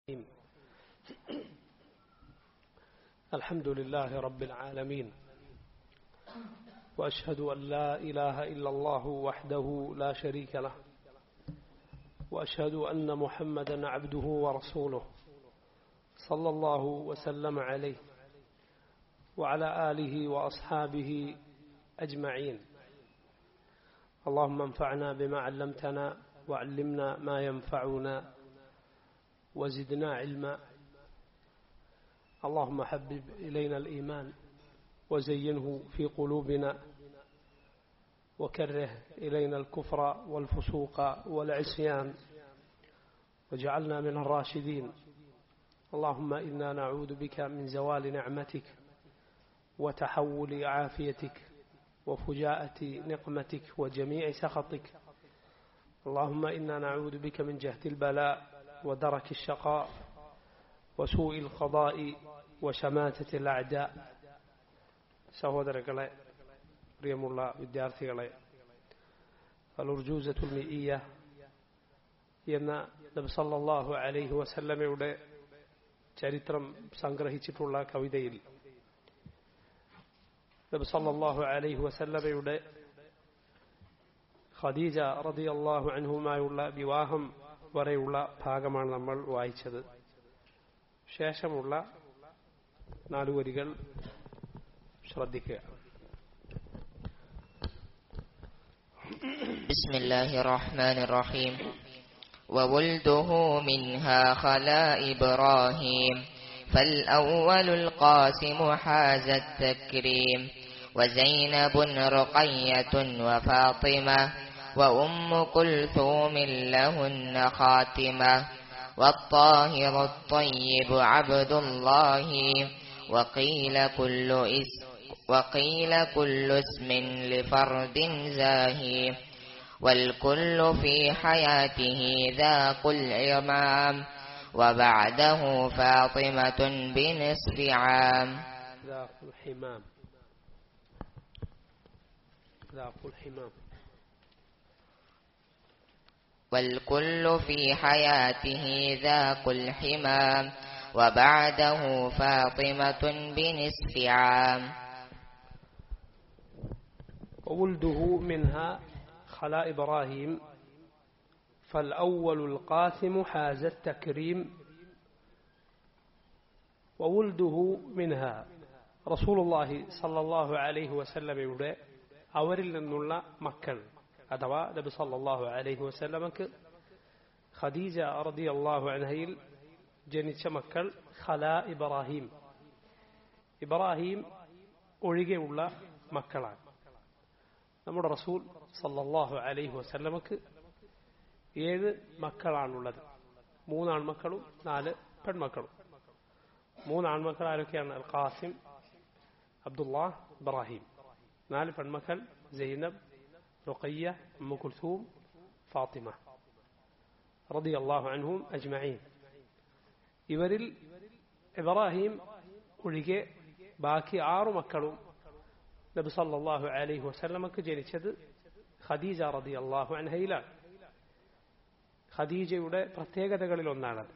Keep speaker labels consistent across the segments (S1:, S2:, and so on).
S1: الرحيم الحمد لله رب العالمين وأشهد أن لا إله إلا الله وحده لا شريك له وأشهد أن محمدا عبده ورسوله صلى الله وسلم عليه وعلى آله وأصحابه أجمعين اللهم انفعنا بما علمتنا وعلمنا ما ينفعنا وزدنا علما اللهم حبب إلينا الإيمان وزينه في قلوبنا وكره إلينا الكفر والفسوق والعصيان وجعلنا من الراشدين اللهم إنا نعوذ بك من زوال نعمتك وتحول عافيتك وفجاءة نقمتك وجميع سخطك اللهم إنا نعوذ بك من جهد البلاء ودرك الشقاء وسوء القضاء وشماتة الأعداء സഹോദരങ്ങളെ പ്രിയമുള്ള വിദ്യാർത്ഥികളെ അലുർജൂസത്തുൽ മിഇയ എന്ന നബ്സല്ലാഹു അലൈഹി വസല്ലമയുടെ ചരിത്രം സംഗ്രഹിച്ചിട്ടുള്ള കവിതയിൽ നബ്സല്ലാഹു അലൈഹി വസല്ലമയുടെ ഖദീജ റതി അള്ളാഹു അൻഹുമായുള്ള വിവാഹം വരെയുള്ള ഭാഗമാണ് നമ്മൾ വായിച്ചത് ശേഷമുള്ള നാലുവരികൾ ശ്രദ്ധിക്കുക
S2: بسم الله الرحمن الرحيم وولده منها خلا إبراهيم فالأول القاسم حاز التكريم وزينب رقية وفاطمة وأم كلثوم لهن خاتمة والطاهر الطيب عبد الله وقيل كل اسم وقيل كل اسم لفرد زاهي والكل في حياته ذاق العمام وبعده فاطمة بنصف عام
S1: ذاق الحمام ذاق الحمام
S2: والكل في حياته ذاق الحمام وبعده فاطمة بنصف عام
S1: وولده منها خلا إبراهيم فالأول القاسم حاز التكريم وولده منها رسول الله صلى الله عليه وسلم يقول അവരിൽ നിന്നുള്ള മക്കൾ അഥവാ നബി സല്ലല്ലാഹു അലൈഹി വസല്ലമക്ക് ഖദീജ റതി അള്ളാഹു അൻഹയിൽ ജനിച്ച മക്കൾ ഖല ഇബ്രാഹിം ഇബ്രാഹിം ഒഴികെയുള്ള മക്കളാണ് നമ്മുടെ റസൂൽ സല്ലല്ലാഹു അലൈഹി വസല്ലമക്ക് ഏഴ് മക്കളാണുള്ളത് മൂന്നാൺമക്കളും നാല് പെൺമക്കളും മൂന്നാൺമക്കൾ ആരൊക്കെയാണ് അൽ ഖാസിം അബ്ദുല്ലാഹ് ഇബ്രാഹിം നാല് പെൺമക്കൾ Zainab Ruqayya Umm Kulthum Fatima റതി അള്ളാഹു അൻഹും അജ്മഈൻ ഇവരിൽ ഇബ്രാഹിം ഒഴികെ ബാക്കി ആറു മക്കളും നബി സല്ലല്ലാഹു അലൈഹി വസല്ലമക്ക് ജനിച്ചത് ഖദീജ റതി അള്ളാഹു അൻഹയിലാണ് ഖദീജയുടെ പ്രത്യേകതകളിൽ ഒന്നാണത്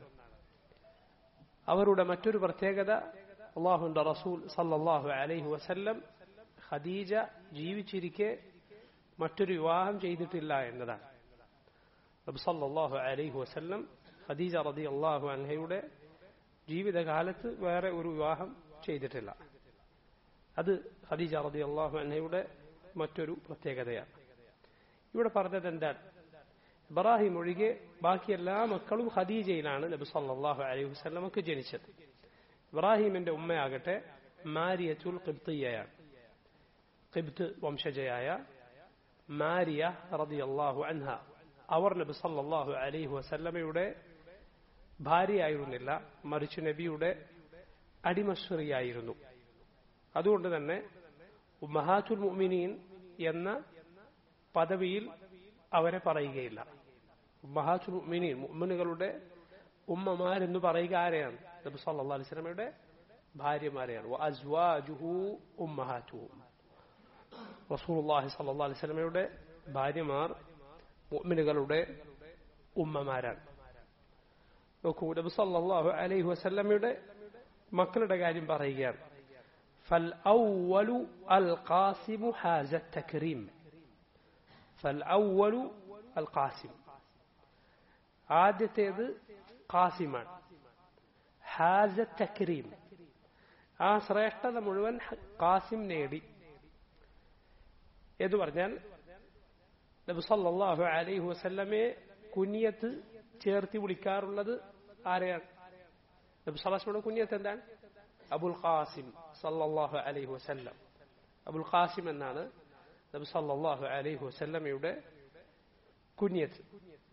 S1: അവരുടെ മറ്റൊരു പ്രത്യേകത അള്ളാഹുന്റെ റസൂൽ സല്ലല്ലാഹു അലൈഹി വസല്ലം ഖദീജ ജീവിച്ചിരിക്കെ മറ്റൊരു വിവാഹം ചെയ്തിട്ടില്ല എന്നതാണ് നബി സല്ലല്ലാഹു അലൈഹി വസല്ലം ഖദീജ റതി അള്ളാഹു അൻഹയുടെ ജീവിതകാലത്ത് വേറെ ഒരു വിവാഹം ചെയ്തിട്ടില്ല അത് ഖദീജ റതി അള്ളാഹു അൻഹയുടെ മറ്റൊരു പ്രത്യേകതയാണ് ഇവിടെ പറഞ്ഞത് എന്താണ് ഇബ്രാഹിം ഒഴികെ ബാക്കി എല്ലാ മക്കളും ഖദീജയിലാണ് നബി സല്ലല്ലാഹു അലൈഹി വസല്ലമക്ക് ജനിച്ചത് ഇബ്രാഹിമിന്റെ ഉമ്മയാകട്ടെ മാരിയത്തുൽ ഖിബ്തിയയാണ് ഖിബ്ത് വംശജയായ മാരിയ റളിയല്ലാഹു അൻഹ അവർ നബി സല്ലല്ലാഹു അലൈഹി വസല്ലമയുടെ ഭാര്യയായിരുന്നില്ല മറിച്ച് നബിയുടെ അടിമശ്രീയായിരുന്നു അതുകൊണ്ട് തന്നെ മഹാത്തുൽ മുഅ്മിനീൻ എന്ന പദവിയിൽ അവരെ പറയുകയില്ല മഹാത്തുൽ മുഅ്മിനീൻ മുഅ്മിനുകളുടെ ഉമ്മമാരെന്ന് പറയുക ആരെയാണ് നബി സല്ലല്ലാഹു അലൈഹി വസല്ലമയുടെ ഭാര്യമാരെയാണ് വഅസ്വാജുഹു ഉമ്മഹാത്തുഹും റസൂലുള്ളാഹി സല്ലല്ലാഹു അലൈഹി വസല്ലമയുടെ ഭാര്യമാർ മുഅ്മിനുകളുടെ ഉമ്മമാരാണ് നോക്കൂ നബി സല്ലല്ലാഹു അലൈഹി വസല്ലമയുടെ മക്കളുടെ കാര്യം പറയുകയാണ് ഫൽ ഔവലു അൽ ഖാസിമു ഹാസ തക്രീം ഫൽ ഔവലു അൽ ഖാസിം ആദ്യത്തേത് ഖാസിമാണ് ഹാസ തക്രീം ആ ശ്രേഷ്ഠത മുഴുവൻ ഖാസിം നേടി എന്ന് പറഞ്ഞാൽ നബി സല്ലല്ലാഹു അലൈഹി വസല്ലമയെ കുനിയത്ത് ചേർത്തി വിളിക്കാറുള്ളത് ആരെയാണ് നബി സല്ലാസ്മയുടെ കുനിയത്ത് എന്താണ് അബുൽ ഖാസിം സല്ലല്ലാഹു അലൈഹി വസല്ലം അബുൽ ഖാസിം എന്നാണ് നബി സല്ലല്ലാഹു അലൈഹി വസല്ലമയുടെ കുനിയത്ത്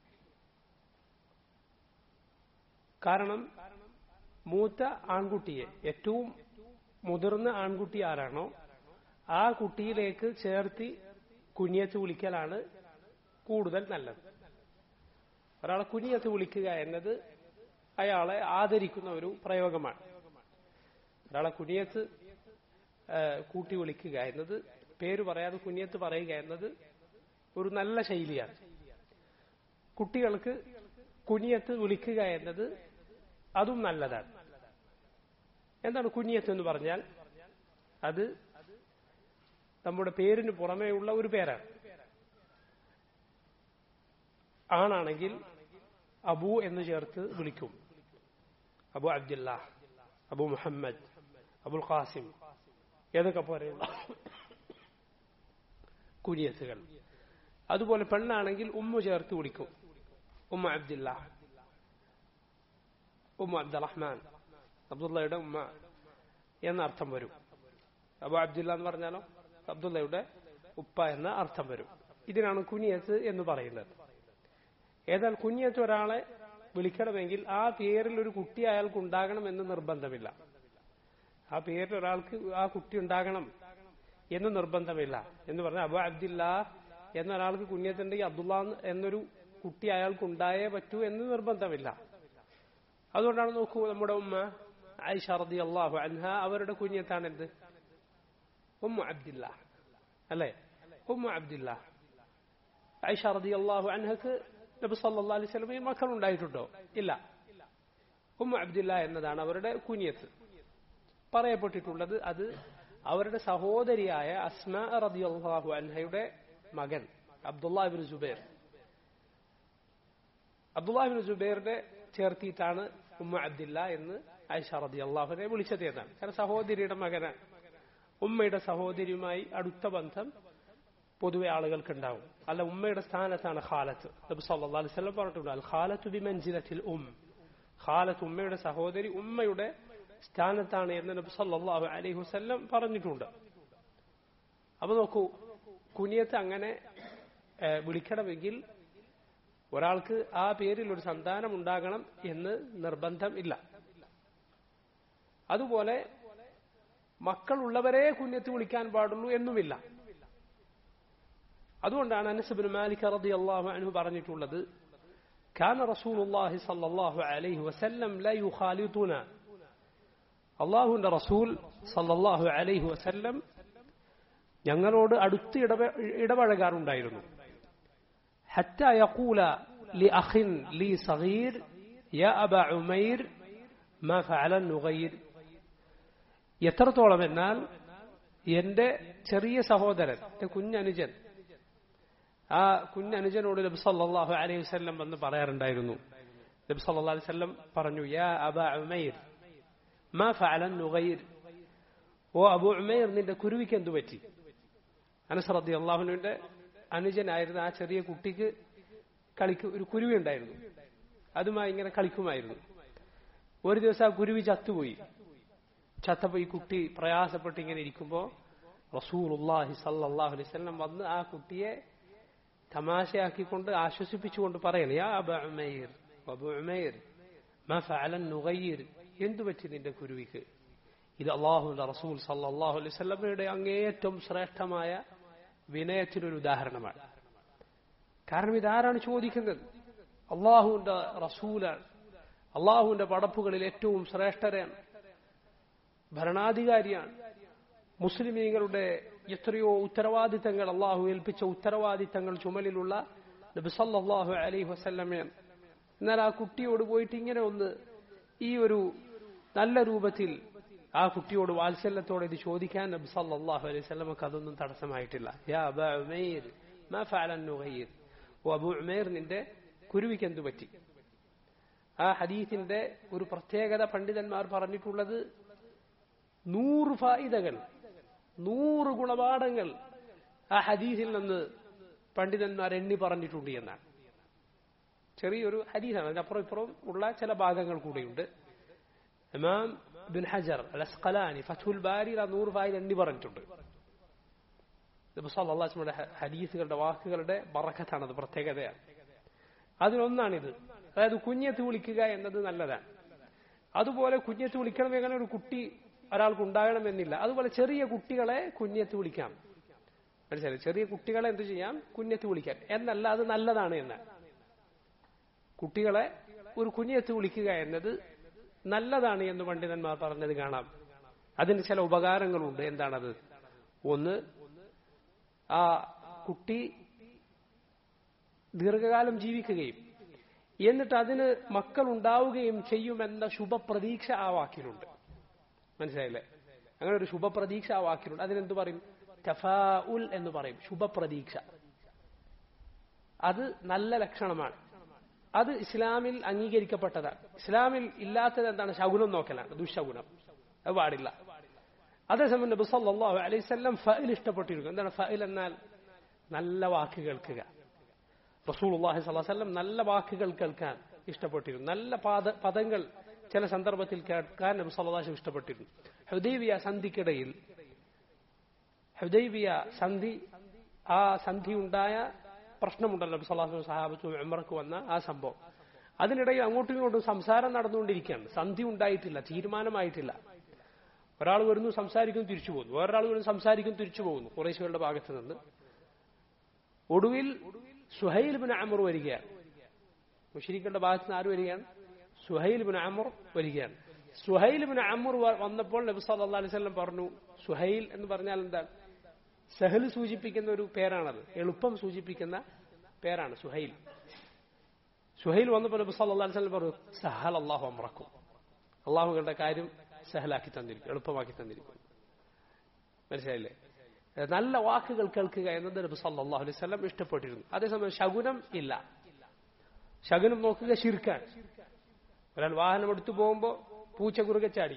S1: കാരണം മൂത്ത ആൺകുട്ടിയെ ഏറ്റവും മുതിർന്ന ആൺകുട്ടി ആരാണോ ആ കുട്ടിയിലേക്ക് ചേർത്തി കുനിയത്ത് വിളിക്കലാണ് കൂടുതൽ നല്ലത് ഒരാളെ കുനിയത്ത് വിളിക്കുക എന്നത് അയാളെ ആദരിക്കുന്ന ഒരു പ്രയോഗമാണ് ഒരാളെ കുനിയത്ത് കൂട്ടി വിളിക്കുക എന്നത് പേര് പറയാതെ കുനിയത്ത് പറയുക എന്നത് ഒരു നല്ല ശൈലിയാണ് കുട്ടികൾക്ക് കുനിയത്ത് വിളിക്കുക എന്നത് അതും നല്ലതാണ് എന്താണ് കുനിയത്ത് എന്ന് പറഞ്ഞാൽ അത് നമ്മുടെ പേരിന് പുറമേയുള്ള ഒരു പേരാണ് ആണാണെങ്കിൽ അബു എന്ന് ചേർത്ത് വിളിക്കും Abu Abdullah Abu Muhammad Abul Qasim ഏതൊക്കെ പോലെയുള്ള കുനിയത്തുകൾ അതുപോലെ പെണ്ണാണെങ്കിൽ ഉമ്മ ചേർത്ത് വിളിക്കും ഉമ്മ അബ്ദുല്ല ഉമ്മ അബ്ദുറഹ്മാൻ അബ്ദുള്ളയുടെ ഉമ്മ എന്ന അർത്ഥം വരും അബു അബ്ദുല്ല എന്ന് പറഞ്ഞാലോ അബ്ദുള്ളയുടെ ഉപ്പ എന്ന അർത്ഥം വരും ഇതിനാണ് കുനിയത്ത് എന്ന് പറയുന്നത് ഏതാൽ കുഞ്ഞത്ത് ഒരാളെ വിളിക്കണമെങ്കിൽ ആ പേരിൽ ഒരു കുട്ടി അയാൾക്ക് ഉണ്ടാകണം എന്ന് നിർബന്ധമില്ല ആ പേരിൽ ഒരാൾക്ക് ആ കുട്ടി ഉണ്ടാകണം എന്ന് നിർബന്ധമില്ല എന്ന് പറഞ്ഞാൽ അബു അബ്ദില്ല എന്ന ഒരാൾക്ക് കുഞ്ഞത്തുണ്ടെങ്കിൽ അബ്ദുള്ള എന്നൊരു കുട്ടി അയാൾക്ക് ഉണ്ടായേ പറ്റൂ എന്ന് നിർബന്ധമില്ല അതുകൊണ്ടാണ് നോക്കൂ നമ്മുടെ ഉമ്മ ഐഷ റതി അള്ളാഹു അൻഹ അവരുടെ കുഞ്ഞത്താണ് എന്ത് ഉമ്മ അബ്ദില്ല അല്ലേ ഉമ്മ അബ്ദില്ല ഐഷ റതി അള്ളാഹു അൻഹക്ക് നബി സല്ലാ അലൈഹി സ്വലമയും മക്കളുണ്ടായിട്ടുണ്ടോ ഇല്ല ഉമ്മ അബ്ദില്ല എന്നതാണ് അവരുടെ കുനിയത്ത് പറയപ്പെട്ടിട്ടുള്ളത് അത് അവരുടെ സഹോദരിയായ അസ്മ റതി അള്ളാഹു അൻഹയുടെ മകൻ അബ്ദുല്ലാഹിബിൻ ജുബൈർ അബ്ദുല്ലാഹിബിൻ ജുബൈറിന്റെ ചേർത്തിയിട്ടാണ് ഉമ്മ അബ്ദില്ല എന്ന് ഐഷ റതി അള്ളാഹുനെ വിളിച്ചത് എന്നാണ് കാരണം സഹോദരിയുടെ മകനാണ് ഉമ്മയുടെ സഹോദരിയുമായി അടുത്ത ബന്ധം പൊതുവെ ആളുകൾക്ക് ഉണ്ടാവും അല്ല ഉമ്മയുടെ സ്ഥാനത്താണ് ഖാലത്ത് നബി സല്ലല്ലാഹു അലൈഹി വസല്ലം പറഞ്ഞിട്ടുണ്ട് അൽ ഖാലത്തു ബിമൻസിലത്തിൽ ഉം ഖാലത്ത് ഉമ്മയുടെ സഹോദരി ഉമ്മയുടെ സ്ഥാനത്താണ് എന്ന് നബി സല്ലല്ലാഹു അലൈഹി വസല്ലം പറഞ്ഞിട്ടുണ്ട് അപ്പൊ നോക്കൂ കുനിയത്ത് അങ്ങനെ വിളിക്കണമെങ്കിൽ ഒരാൾക്ക് ആ പേരിൽ ഒരു സന്താനം ഉണ്ടാകണം എന്ന് നിർബന്ധം ഇല്ല അതുപോലെ മക്കളുള്ളവരെ കുഞ്ഞത്ത് വിളിക്കാൻ പാടുള്ളൂ എന്നുമില്ല അതുകൊണ്ടാണ് അനസബിൻ മാലിക് റതി അള്ളാഹു അൻഹു പറഞ്ഞിട്ടുള്ളത് كان رسول الله صلى الله عليه وسلم لا يخالطنا الله റസൂൽ صلى الله عليه وسلم ഞങ്ങളോട് അടുത്ത് ഇടപഴകാറുണ്ടായിരുന്നു حتى يقول لأخ لي صغير يا أبا عمير ما فعل النغير എത്രത്തോളം എന്നാൽ എന്റെ ചെറിയ സഹോദരൻ എന്റെ കുഞ്ഞനുജൻ ആ കുഞ്ഞനുജനോട് നബി സല്ലല്ലാഹു അലൈഹി വസല്ലം വന്ന് പറയാറുണ്ടായിരുന്നു നബി സല്ലല്ലാഹു അലൈഹി വസല്ലം പറഞ്ഞു യാ അബാ ഉമൈർ മാ ഫഅലൻ നുഗൈർ ഓ അബു ഉമൈർ നിന്റെ കുരുവിക്ക് എന്തു പറ്റി അനസ് റളിയല്ലാഹുവിന്റെ അനുജനായിരുന്ന ആ ചെറിയ കുട്ടിക്ക് കളിക്ക് ഒരു കുരുവി ഉണ്ടായിരുന്നു അതുമായി ഇങ്ങനെ കളിക്കുമായിരുന്നു ഒരു ദിവസം ആ കുരുവി ചത്തുപോയി ചത്തപ്പോ ഈ കുട്ടി പ്രയാസപ്പെട്ട് ഇങ്ങനെ ഇരിക്കുമ്പോ റസൂലുള്ളാഹി സല്ലല്ലാഹു അലൈഹി വസല്ലം വന്ന് ആ കുട്ടിയെ തമാശയാക്കിക്കൊണ്ട് ആശ്വസിപ്പിച്ചുകൊണ്ട് പറയണം യാ അബ ഉമൈർ അബു ഉമൈർ മാ ഫഅലൻ നുഗയ്യിർ എന്തു പറ്റി നിന്റെ കുരുവിക്ക് ഇത് അള്ളാഹുവിന്റെ റസൂൽ സല്ലല്ലാഹു അലൈഹി വസല്ലമയുടെ അങ്ങേയറ്റം ശ്രേഷ്ഠമായ വിനയത്തിനൊരു ഉദാഹരണമാണ് കാരണം ഇതാരാണ് ചോദിക്കുന്നത് അള്ളാഹുവിന്റെ റസൂലാണ് അള്ളാഹുവിന്റെ പടപ്പുകളിൽ ഏറ്റവും ശ്രേഷ്ഠരാണ് ഭരണാധികാരിയാണ് മുസ്ലിമീങ്ങളുടെ എത്രയോ ഉത്തരവാദിത്തങ്ങൾ അള്ളാഹു ഏൽപ്പിച്ച ഉത്തരവാദിത്തങ്ങൾ ചുമലിലുള്ള നബിസല്ലാഹു അലൈഹി വസല്ലമയാണ് എന്നാൽ ആ കുട്ടിയോട് പോയിട്ട് ഇങ്ങനെ ഒന്ന് ഈ ഒരു നല്ല രൂപത്തിൽ ആ കുട്ടിയോട് വാത്സല്യത്തോടെ ഇത് ചോദിക്കാൻ നബി സല്ലല്ലാഹു അലൈഹി വസല്ലമക്ക് അതൊന്നും തടസ്സമായിട്ടില്ല യാ അബാ ഉമൈർ മാ ഫഅല നുഗൈർ ഓ അബു ഉമൈർ നിന്റെ കുരുവിക്ക് എന്തു പറ്റി ആ ഹദീസിന്റെ ഒരു പ്രത്യേകത പണ്ഡിതന്മാർ പറഞ്ഞിട്ടുള്ളത് നൂറ് ഫായിദകൾ നൂറ് ഗുണപാഠങ്ങൾ ആ ഹദീസിൽ നിന്ന് പണ്ഡിതന്മാർ എണ്ണി പറഞ്ഞിട്ടുണ്ട് എന്നാണ് ചെറിയൊരു ഹദീസാണ് അതിനപ്പുറം ഇപ്പുറം ഉള്ള ചില ഭാഗങ്ങൾ കൂടിയുണ്ട് Imam ibn Hajar al Asqalani Fathul ബാരിയിൽ ആ നൂറ് ഫായിൽ എണ്ണി പറഞ്ഞിട്ടുണ്ട് അള്ളാഹുയുടെ ഹദീസുകളുടെ വാക്കുകളുടെ ബറക്കത്താണത് പ്രത്യേകതയാണ് അതിലൊന്നാണിത് അതായത് കുഞ്ഞെത്ത് വിളിക്കുക എന്നത് നല്ലതാണ് അതുപോലെ കുഞ്ഞെത്ത് വിളിക്കണം എങ്ങനെ ഒരു കുട്ടി ഒരാൾക്ക് ഉണ്ടാകണമെന്നില്ല അതുപോലെ ചെറിയ കുട്ടികളെ കുഞ്ഞെത്ത് വിളിക്കാം മനസ്സിലായി ചെറിയ കുട്ടികളെ എന്ത് ചെയ്യാം കുഞ്ഞെത്ത് വിളിക്കാം എന്നല്ല അത് നല്ലതാണ് എന്ന് കുട്ടികളെ ഒരു കുഞ്ഞെത്ത് വിളിക്കുക എന്നത് നല്ലതാണ് എന്ന് പണ്ഡിതന്മാർ പറഞ്ഞത് കാണാം അതിന് ചില ഉപകാരങ്ങളുണ്ട് എന്താണത് ഒന്ന് ആ കുട്ടി ദീർഘകാലം ജീവിക്കുകയും എന്നിട്ട് അതിന് മക്കൾ ഉണ്ടാവുകയും ചെയ്യുമെന്ന ശുഭപ്രതീക്ഷ ആ വാക്കിലുണ്ട് മനസ്സിലായില്ലേ അങ്ങനെ ഒരു ശുഭപ്രതീക്ഷ ആ വാക്കിലുണ്ട് അതിനെന്ത് പറയും തഫാഉൽ എന്ന് പറയും ശുഭപ്രതീക്ഷ അത് നല്ല ലക്ഷണമാണ് അത് ഇസ്ലാമിൽ അംഗീകരിക്കപ്പെട്ടതാണ് ഇസ്ലാമിൽ ഇല്ലാത്തത് എന്താണ് ശകുനം നോക്കലാണ് ദുശകുനം അത് പാടില്ല അതേസമയം നബി സല്ലല്ലാഹു അലൈഹി വസല്ലം ഫഇൽ ഇഷ്ടപ്പെട്ടിരിക്കും എന്താണ് ഫഇൽ എന്നാൽ നല്ല വാക്ക് കേൾക്കുക റസൂലുള്ളാഹി സ്വല്ലല്ലാഹു അലൈഹി വസല്ലം നല്ല വാക്കുകൾ കേൾക്കാൻ ഇഷ്ടപ്പെട്ടിരുന്നു നല്ല പാദ പദങ്ങൾ ചില സന്ദർഭത്തിൽ കേൾക്കാൻ നബി സല്ലല്ലാഹു അലൈഹി ഇഷ്ടപ്പെട്ടിരുന്നു ഹുദൈബിയ സന്ധിക്കിടയിൽ ഹുദൈബിയ സന്ധി ആ സന്ധി ഉണ്ടായ പ്രശ്നമുണ്ടല്ലോ നബി സല്ലല്ലാഹു അലൈഹി സഹാബത്തും ഉംറക്ക് വന്ന ആ സംഭവം അതിനിടയിൽ അങ്ങോട്ടും ഇങ്ങോട്ടും സംസാരം നടന്നുകൊണ്ടിരിക്കുകയാണ് സന്ധി ഉണ്ടായിട്ടില്ല തീരുമാനമായിട്ടില്ല ഒരാൾ വരുന്നു സംസാരിക്കും തിരിച്ചു പോകുന്നു വേറൊരാൾ വരുന്നു സംസാരിക്കും തിരിച്ചു പോകുന്നു കുറേശുകളുടെ ഭാഗത്ത് നിന്ന് ഒടുവിൽ സുഹൈൽ ബിൻ അമർ വരികയാണ് മുഷരിക്കളുടെ ഭാഗത്ത് നിന്ന് ആര് വരികയാണ് സുഹൈൽ ബിൻ അമർ വരികയാണ് സുഹൈൽ ബിൻ അമർ വന്നപ്പോൾ നബി സല്ലല്ലാഹു അലൈഹി വസല്ലം പറഞ്ഞു സുഹൈൽ എന്ന് പറഞ്ഞാൽ എന്താണ് സഹൽ സൂചിപ്പിക്കുന്ന ഒരു പേരാണത് എളുപ്പം സൂചിപ്പിക്കുന്ന പേരാണ് സുഹൈൽ സുഹൈൽ വന്നപ്പോൾ നബി സല്ലല്ലാഹു അലൈഹി വസല്ലം പറഞ്ഞു സഹൽ അല്ലാഹു അമ്രക്കും അള്ളാഹുകളുടെ കാര്യം സഹലാക്കി തന്നിരിക്കും എളുപ്പമാക്കി തന്നിരിക്കും മനസ്സിലായില്ലേ നല്ല വാക്കുകൾ കേൾക്കുക എന്നത് നബി സല്ലല്ലാഹു അലൈഹി വസല്ലം ഇഷ്ടപ്പെട്ടിരുന്നു അതേസമയം ശകുനം ഇല്ല ശകുനം നോക്കുക ശിർക്കാൻ ഒരാൾ വാഹനം എടുത്തു പോകുമ്പോ പൂച്ച കുറുകെ ചാടി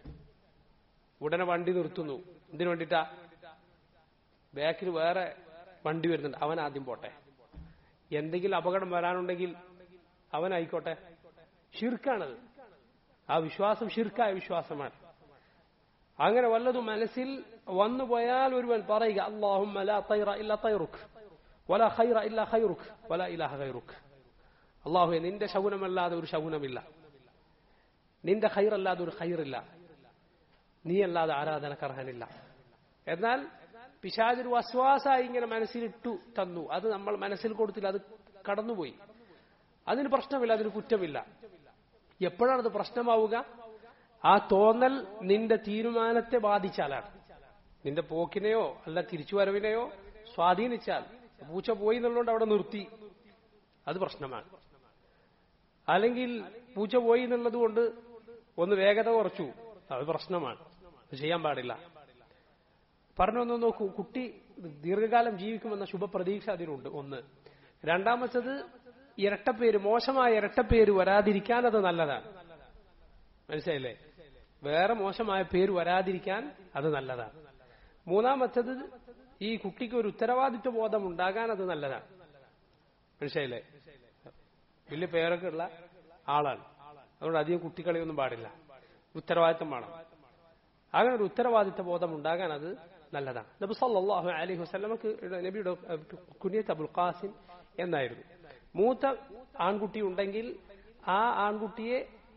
S1: ഉടനെ വണ്ടി നിർത്തുന്നു എന്തിനു വേണ്ടിട്ടാ ബാക്കിൽ വേറെ വണ്ടി വരുന്നുണ്ട് അവൻ ആദ്യം പോട്ടെ എന്തെങ്കിലും അപകടം വരാനുണ്ടെങ്കിൽ അവനായിക്കോട്ടെ ഷിർക്കാണത് ആ വിശ്വാസം ഷിർക്കായ വിശ്വാസമാണ് അങ്ങനെ വല്ലതും മനസ്സിൽ വന്നു പോയാൽ ഒരുവൻ പറയുക അള്ളാഹുമ്മ ലാ തൈറ ഇല്ല തൈറുക്ക് വല ഖൈറ ഇല്ല ഖൈറുക്ക് വല ഇലാഹ ഖൈറുക്ക് അള്ളാഹുവെ നിന്റെ ശകുനമല്ലാതെ ഒരു ശകുനമില്ല നിന്റെ ഖൈറല്ലാതെ ഒരു ഖൈറില്ല നീ അല്ലാതെ ആരാധനക്കർഹനില്ല എന്നാൽ പിശാചൊരു വസ്വാസായി ഇങ്ങനെ മനസ്സിലിട്ടു തന്നു അത് നമ്മൾ മനസ്സിൽ കൊടുത്തില്ല അത് കടന്നുപോയി അതിന് പ്രശ്നമില്ല അതിന് കുറ്റമില്ല എപ്പോഴാണ് അത് പ്രശ്നമാവുക ആ തോന്നൽ നിന്റെ തീരുമാനത്തെ ബാധിച്ചാലാണ് നിന്റെ പോക്കിനെയോ അല്ല തിരിച്ചുവരവിനെയോ സ്വാധീനിച്ചാൽ പൂച്ച പോയി എന്നുള്ളതുകൊണ്ട് അവിടെ നിർത്തി അത് പ്രശ്നമാണ് അല്ലെങ്കിൽ പൂച്ച പോയി എന്നുള്ളത് കൊണ്ട് ഒന്ന് വേഗത കുറച്ചു അത് പ്രശ്നമാണ് അത് ചെയ്യാൻ പാടില്ല പറഞ്ഞൊന്ന് നോക്കൂ കുട്ടി ദീർഘകാലം ജീവിക്കുമെന്ന ശുഭപ്രതീക്ഷ അതിനുണ്ട് ഒന്ന് രണ്ടാമത്തത് ഇരട്ടപ്പേര് മോശമായ ഇരട്ടപ്പേര് വരാതിരിക്കാൻ അത് നല്ലതാണ് മനസ്സിലായില്ലേ വേറെ മോശമായ പേര് വരാതിരിക്കാൻ അത് നല്ലതാണ് മൂന്നാമത്തത് ഈ കുട്ടിക്ക് ഒരു ഉത്തരവാദിത്വ ബോധം ഉണ്ടാകാൻ അത് നല്ലതാണ് മനസ്സിലായില്ലേ വലിയ പേരൊക്കെ ഉള്ള ആളാണ് അതുകൊണ്ട് അധികം കുട്ടികളിയൊന്നും പാടില്ല ഉത്തരവാദിത്വം വേണം അങ്ങനെ ഒരു ഉത്തരവാദിത്വ ബോധം ഉണ്ടാകാൻ അത് നല്ലതാണ് നബി സല്ലല്ലാഹു അലൈഹി വസല്ലമക്ക് നബിയുടെ കുനിയത്ത് അബുൽ ഖാസിം എന്നായിരുന്നു മൂത്ത ആൺകുട്ടി ഉണ്ടെങ്കിൽ ആ ആൺകുട്ടിയെ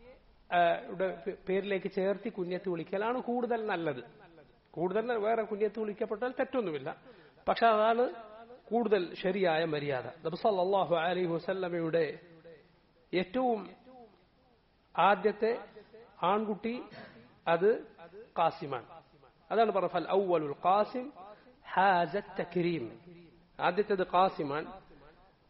S1: പേരിലേക്ക് ചേർത്തി കുഞ്ഞത്ത് വിളിക്കലാണ് കൂടുതൽ നല്ലത് കൂടുതൽ വേറെ കുഞ്ഞത്ത് വിളിക്കപ്പെട്ടാൽ തെറ്റൊന്നുമില്ല പക്ഷെ അതാണ് കൂടുതൽ ശരിയായ മര്യാദ നബി സല്ലല്ലാഹു അലൈഹി വസല്ലമയുടെ ഏറ്റവും ആദ്യത്തെ ആൺകുട്ടി അത് ഖാസിമാണ് അതാണ് പറഞ്ഞ ഔവലുൽ ഖാസിം ഹാജ തക്രീം ആദ്യത്തേത് ഖാസിമാൻ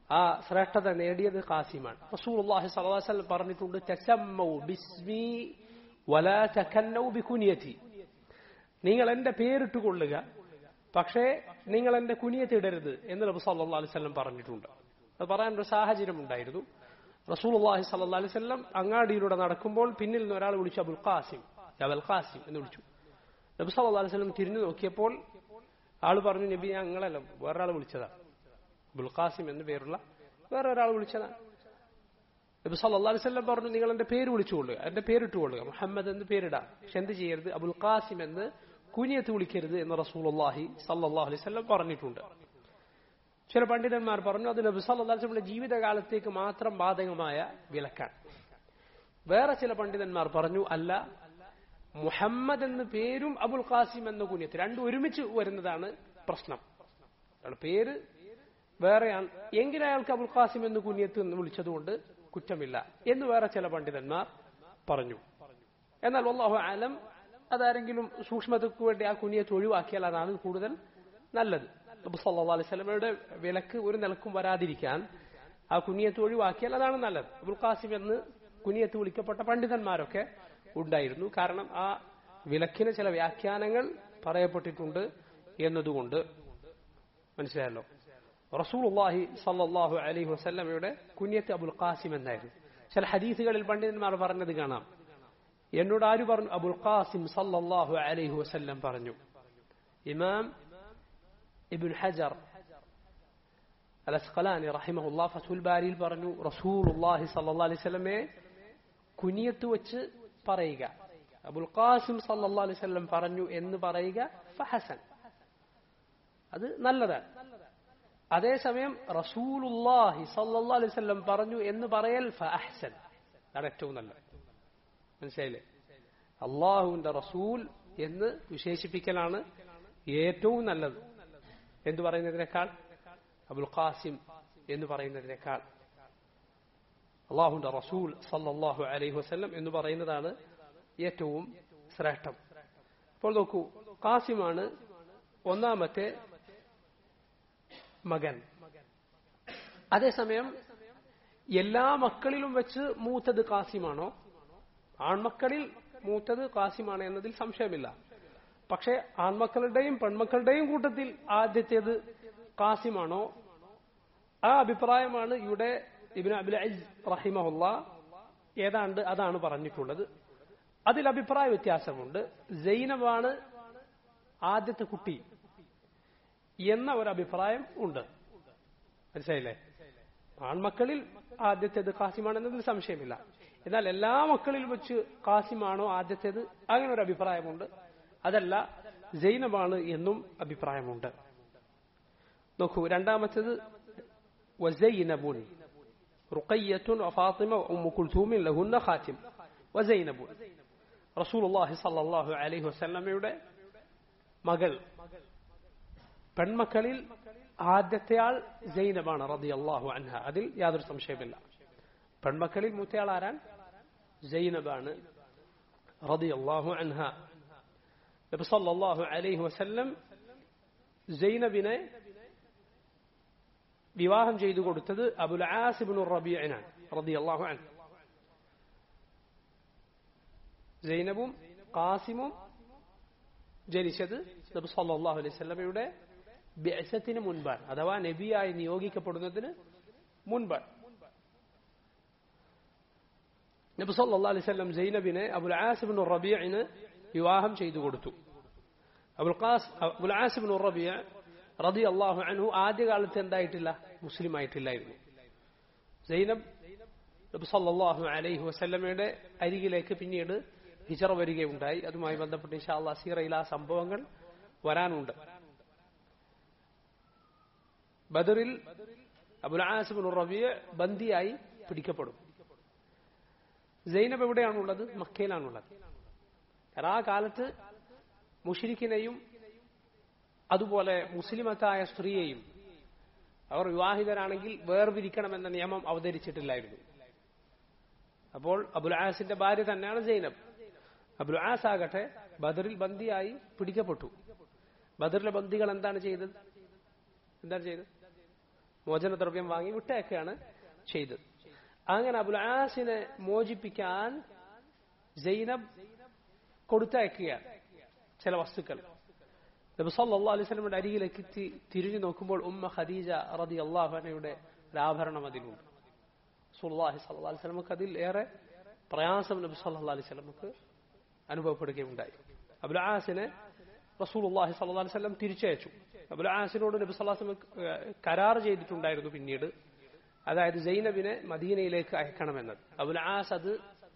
S1: ആ ശ്രേഷ്ഠത നേടിയത് ഖാസിമാണ് റസൂലുള്ളാഹി സ്വല്ലല്ലാഹു അലൈഹി വസല്ലം പറഞ്ഞിട്ടുണ്ട് തസമ്മൗ ബിസ്മി വലാ തകന്നൗ ബികുനിയതി നിങ്ങൾ എന്റെ പേരിട്ട് കൊള്ളുക പക്ഷേ നിങ്ങൾ എന്റെ കുനിയത്ത് ഇടരുത് എന്ന് നബി സല്ലല്ലാഹു അലൈഹി വസല്ലം പറഞ്ഞിട്ടുണ്ട് അത് പറയാനൊരു സാഹചര്യം ഉണ്ടായിരുന്നു റസൂലുള്ളാഹി സ്വല്ലല്ലാഹു അലൈഹി വസല്ലം അങ്ങാടിയിലൂടെ നടക്കുമ്പോൾ പിന്നിൽ നിന്ന് ഒരാൾ വിളിച്ചു അബുൽ ഖാസിം അബുൽ ഖാസിം എന്ന് വിളിച്ചു നബി സല്ലല്ലാഹു അലൈഹി വസല്ലം തിരിഞ്ഞു നോക്കിയപ്പോൾ ആൾ പറഞ്ഞു നബി ഞാൻ നിങ്ങളല്ല വേറൊരാൾ വിളിച്ചതാണ് അബുൽ ഖാസിം എന്ന് പേരുള്ള വേറെ ഒരാൾ വിളിച്ചതാണ് നബി സല്ലല്ലാഹു അലൈഹി വസല്ലം പറഞ്ഞു നിങ്ങൾ എന്റെ പേര് വിളിച്ചുകൊള്ളുക എന്റെ പേരിട്ട് കൊള്ളുക മുഹമ്മദ് എന്ന് പേരിടാം പക്ഷെ എന്ത് ചെയ്യരുത് അബുൽ ഖാസിം എന്ന് കുനിയത്ത് വിളിക്കരുത് എന്ന് റസൂലുള്ളാഹി സല്ലല്ലാഹു അലൈഹി വസല്ലം പറഞ്ഞിട്ടുണ്ട് ചില പണ്ഡിതന്മാർ പറഞ്ഞു അത് നബി സല്ലല്ലാഹു അലൈഹി വസല്ലം ജീവിതകാലത്തേക്ക് മാത്രം ബാധകമായ വിലക്കാണ് വേറെ ചില പണ്ഡിതന്മാർ പറഞ്ഞു അല്ല മുഹമ്മദ് എന്ന പേരും അബുൽ ഖാസിം എന്ന കുനിയത്ത് രണ്ടും ഒരുമിച്ച് വരുന്നതാണ് പ്രശ്നം അയാളുടെ പേര് വേറെയാണ് എങ്കിൽ അയാൾക്ക് അബുൽ ഖാസിം എന്ന് കുനിയത്ത് എന്ന് വിളിച്ചതുകൊണ്ട് കുറ്റമില്ല എന്ന് വേറെ ചില പണ്ഡിതന്മാർ പറഞ്ഞു എന്നാൽ വല്ലാഹു ആലം അതാരെങ്കിലും സൂക്ഷ്മതയ്ക്ക് വേണ്ടി ആ കുനിയത്ത് ഒഴിവാക്കിയാൽ അതാണ് കൂടുതൽ നല്ലത് നബി സല്ലല്ലാഹു അലൈഹി വസല്ലമയുടെ വിലക്ക് ഒരു നിലക്കും വരാതിരിക്കാൻ ആ കുനിയത്ത് ഒഴിവാക്കിയാൽ അതാണ് നല്ലത് അബുൽ ഖാസിം എന്ന് കുനിയത്ത് വിളിക്കപ്പെട്ട പണ്ഡിതന്മാരൊക്കെ ഉണ്ടായിരുന്നു കാരണം ആ വിലക്കിന് ചില വ്യാഖ്യാനങ്ങൾ പറയപ്പെട്ടിട്ടുണ്ട് എന്നതുകൊണ്ട് മനസ്സിലായല്ലോ റസൂലുള്ളാഹി സല്ലല്ലാഹു അലൈഹി വസല്ലമയുടെ കുഞ്ഞത്ത് അബുൽ ഖാസിം എന്നായിരുന്നു ചില ഹദീസുകളിൽ പണ്ഡിതന്മാർ പറഞ്ഞത് കാണാം എന്നോട് ആര് പറഞ്ഞു അബുൽ ഖാസിം സല്ലല്ലാഹു അലൈഹി വസല്ലം പറഞ്ഞു ഇമാം ഇബ്ൻ ഹജർ അലസ്ഖലാനി റഹിമഹുല്ലാ ഫതുൽ ബാരിയിൽ പറഞ്ഞു റസൂലുള്ളാഹി സല്ലല്ലാഹു അലൈഹി വസല്ലമയെ കുനിയത്ത് വെച്ച് പറയുക അബുൽ ഖാസിം സല്ലല്ലാഹു അലൈഹി വസല്ലം പറഞ്ഞു എന്ന് പറയുക ഫഹസൻ അത് നല്ലതാണ് അതേസമയം റസൂലുല്ലാഹി സല്ലല്ലാഹു അലൈഹി വസല്ലം പറഞ്ഞു എന്ന് പറയൽ ഫഅഹ്സൻ അതാണ് ഏറ്റവും നല്ലത് മനസ്സിലായില്ലേ അള്ളാഹുവിന്റെ റസൂൽ എന്ന് വിശേഷിപ്പിക്കലാണ് ഏറ്റവും നല്ലത് എന്തു പറയുന്നതിനേക്കാൾ അബുൽ ഖാസിം എന്ന് പറയുന്നതിനേക്കാൾ അള്ളാഹുന്റെ റസൂൽ സല്ലല്ലാഹു അലൈഹി വസല്ലം എന്ന് പറയുന്നതാണ് ഏറ്റവും ശ്രേഷ്ഠം അപ്പോൾ നോക്കൂ ഖാസിമാണ് ഒന്നാമത്തെ മകൻ അതേസമയം എല്ലാ മക്കളിലും വെച്ച് മൂത്തത് കാസിമാണോ ആൺമക്കളിൽ മൂത്തത് കാസിമാണ് എന്നതിൽ സംശയമില്ല പക്ഷെ ആൺമക്കളുടെയും പെൺമക്കളുടെയും കൂട്ടത്തിൽ ആദ്യത്തേത് കാസിമാണോ ആ അഭിപ്രായമാണ് ഇവിടെ ഇബിൻ അബുൽ അജ് റഹിമഹുല്ല ഏതാണ്ട് അതാണ് പറഞ്ഞിട്ടുള്ളത് അതിൽ അഭിപ്രായ വ്യത്യാസമുണ്ട് ജൈനബാണ് ആദ്യത്തെ കുട്ടി എന്ന ഒരു അഭിപ്രായം ഉണ്ട് മനസ്സിലായില്ലേ ആൺമക്കളിൽ ആദ്യത്തേത് കാസിമാണെന്നതിൽ സംശയമില്ല എന്നാൽ എല്ലാ മക്കളിൽ വെച്ച് കാസിമാണോ ആദ്യത്തേത് അങ്ങനെ ഒരു അഭിപ്രായമുണ്ട് അതല്ല ജൈനബാണ് എന്നും അഭിപ്രായമുണ്ട് നോക്കൂ രണ്ടാമത്തേത് വസൈനബുൻ റുഖയ്യത്തുൻ വഫാത്തിമ ഉമ്മു കുൽസൂമിൻ ലഹുന്ന ഖാത്തിം വസൈനബുൻ റസൂലുള്ളാഹി സ്വല്ലല്ലാഹു അലൈഹി വസല്ലമയുടെ മകൾ പെൺമക്കളിൽ ആദ്യത്തെ ആൾ ജൈനബാണ് റതി അള്ളാഹു അൻഹ അതിൽ യാതൊരു സംശയമില്ല പെൺമക്കളിൽ മൂത്തയാൾ ആരാൻ ജൈനബാണ് റതി അള്ളാഹു അൻഹ നബി സല്ലല്ലാഹു അലൈഹി വസല്ലം ജൈനബിനെ വിവാഹം ചെയ്തു കൊടുത്തത് അബുൽ ആസിബിൻ റബിയനാണ് റതി അള്ളാഹു അൻ ജൈനബും കാസിമും ജനിച്ചത് നബി സല്ലല്ലാഹു അലൈഹി വസല്ലമയുടെ ബിഅസത്തിന് മുൻപാണ് അഥവാ നബിയായി നിയോഗിക്കപ്പെടുന്നതിന് മുൻപാണ് നബി സല്ലല്ലാഹു അലൈഹി വസല്ലം സൈനബിനെ അബുൽ ആസിബിൻ റബീഇന് വിവാഹം ചെയ്തു കൊടുത്തു അബുൽ ഖാസ് അബുൽ ആസിബിൻ റബീഅ റതി അള്ളാഹു അൻഹു ആദ്യകാലത്ത് എന്തായിട്ടില്ല മുസ്ലിം ആയിട്ടില്ലായിരുന്നു സൈനബ് നബി സല്ലല്ലാഹു അലൈഹി വസല്ലമയുടെ അരികിലേക്ക് പിന്നീട് ഹിജറ വരികയുണ്ടായി അതുമായി ബന്ധപ്പെട്ട് ഇൻഷാ അള്ളാഹ് സീറയിൽ ആ സംഭവങ്ങൾ വരാനുണ്ട് ബദറിൽ അബുൽ ആസിബിൻ റബിയ ബന്ദിയായി പിടിക്കപ്പെടും സൈനബ് എവിടെയാണുള്ളത് മക്കയിലാണുള്ളത് കാരണം ആ കാലത്ത് മുഷിരിക്കിനെയും അതുപോലെ മുസ്ലിമത്തായ സ്ത്രീയെയും അവർ വിവാഹിതരാണെങ്കിൽ വേർപിരിക്കണമെന്ന നിയമം അവതരിച്ചിട്ടില്ലായിരുന്നു അപ്പോൾ അബുൽ ആസിന്റെ ഭാര്യ തന്നെയാണ് സൈനബ് അബുൽ ആസ് ആകട്ടെ ബദറിൽ ബന്ദിയായി പിടിക്കപ്പെട്ടു ബദറിലെ ബന്ദികൾ എന്താണ് ചെയ്തത് എന്താണ് ചെയ്തത് മോചനദ്രവ്യം വാങ്ങി വിട്ടയക്കുകയാണ് ചെയ്തത് അങ്ങനെ അബുൽ ആസിനെ മോചിപ്പിക്കാൻ സൈനബ് കൊടുത്തയക്കുകയാണ് ചില വസ്തുക്കൾ നബി സല്ലല്ലാഹു അലൈഹി വസല്ലമയുടെ അരികിലേക്ക് തി- തിരിഞ്ഞു നോക്കുമ്പോൾ ഉമ്മ ഖദീജ റതി അള്ളാഹുനയുടെ ഒരു ആഭരണം അതിലുണ്ട് സുല്ലാഹി സല്ലല്ലാഹു അലൈഹി വസല്ലമക്ക് അതിൽ ഏറെ പ്രയാസം നബി സല്ലല്ലാഹു അലൈഹി വസല്ലമക്ക് അനുഭവപ്പെടുകയുണ്ടായി അബുൽ ആസിനെ റസൂലുള്ളാഹി സല്ലല്ലാഹു അലൈഹി വസല്ലം തിരിച്ചയച്ചു അബുൽ ആസിനോട് നബി സല്ലല്ലാഹു അലൈഹി വസല്ലം ഏഹ്, കരാർ ചെയ്തിട്ടുണ്ടായിരുന്നു പിന്നീട് അതായത് സൈനബിനെ മദീനയിലേക്ക് അയക്കണമെന്നത് അബുൽ ആസ് അത്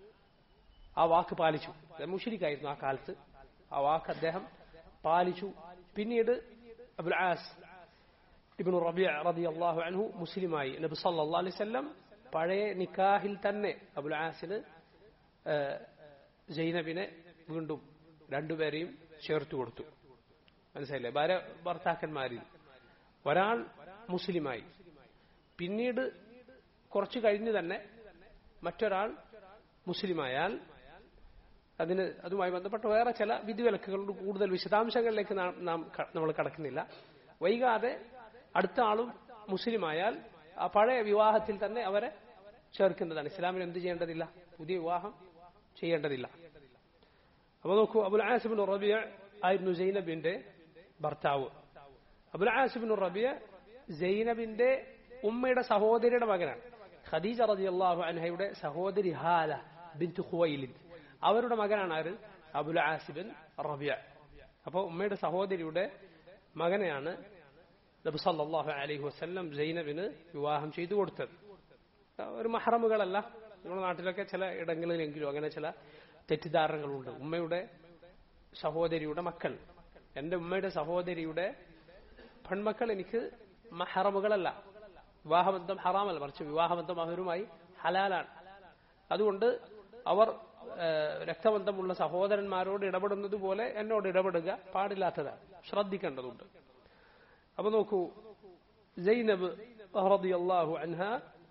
S1: ആ വാക്ക് പാലിച്ചു മുഷിരിക്കായിരുന്നു ആ കാലത്ത് ആ വാക്ക് അദ്ദേഹം പാലിച്ചു പിന്നീട് അബുൽ ആസ് ഇബ്നു റബിയ റതി അള്ളാഹു അൻഹു മുസ്ലിമായി നബി സല്ലല്ലാഹു അലൈഹി വസല്ലം പഴയ നിക്കാഹിൽ തന്നെ അബുൽ ആസിന് ഏഹ്, സൈനബിനെ വീണ്ടും രണ്ടുപേരെയും ചേർത്തു കൊടുത്തു മനസ്സിലായില്ലേ ഭാര്യ ഭർത്താക്കന്മാരിൽ ഒരാൾ മുസ്ലിമായി പിന്നീട് കുറച്ചു കഴിഞ്ഞ് തന്നെ മറ്റൊരാൾ മുസ്ലിമായാൽ അതിന് അതുമായി ബന്ധപ്പെട്ട വേറെ ചില വിധിവിലക്കുകളുണ്ട് കൂടുതൽ വിശദാംശങ്ങളിലേക്ക് നാം നാം ക- നമ്മൾ കടക്കുന്നില്ല വൈകാതെ അടുത്ത ആളും മുസ്ലിമായാൽ ആ പഴയ വിവാഹത്തിൽ തന്നെ അവരെ ചേർക്കുന്നതാണ് ഇസ്ലാമിൽ എന്ത് ചെയ്യേണ്ടതില്ല പുതിയ വിവാഹം ചെയ്യേണ്ടതില്ല അപ്പൊ നോക്കൂ അബുൽ ആസിബിൻ റബിയ ആയിരുന്നു സൈനബിന്റെ ഭർത്താവ് അബുൽ ആസിബിൻ റബിയ സൈനബിന്റെ ഉമ്മയുടെ സഹോദരിയുടെ മകനാണ് ഖദീജ റതി അള്ളാഹു അൻഹയുടെ സഹോദരി ഹാല ബിന്തു ഖുവൈലിദ് അവരുടെ മകനാണ് ആര് അബുൽ ആസിബിൻ റബിയ അപ്പോൾ ഉമ്മയുടെ സഹോദരിയുടെ മകനെയാണ് നബി സല്ലല്ലാഹു അലൈഹി വസല്ലം സൈനബിന് വിവാഹം ചെയ്തു കൊടുത്തത് ഒരു മഹറമുകളല്ല നമ്മുടെ നാട്ടിലൊക്കെ ചില ഇടങ്ങളിലെങ്കിലും അങ്ങനെ ചില തെറ്റിദ്ധാരണകളുണ്ട് ഉമ്മയുടെ സഹോദരിയുടെ മക്കൾ എന്റെ ഉമ്മയുടെ സഹോദരിയുടെ പെൺമക്കൾ എനിക്ക് മഹറമുകളല്ല വിവാഹബന്ധം ഹറാമല്ല മറിച്ച് വിവാഹബന്ധം അവരുമായി ഹലാലാണ് അതുകൊണ്ട് അവർ ഏഹ്, രക്തബന്ധമുള്ള സഹോദരന്മാരോട് ഇടപെടുന്നത് പോലെ എന്നോട് ഇടപെടുക പാടില്ലാത്തതാണ് ശ്രദ്ധിക്കേണ്ടതുണ്ട് അപ്പൊ നോക്കൂ ജൈനബ് റളിയല്ലാഹു അൻഹ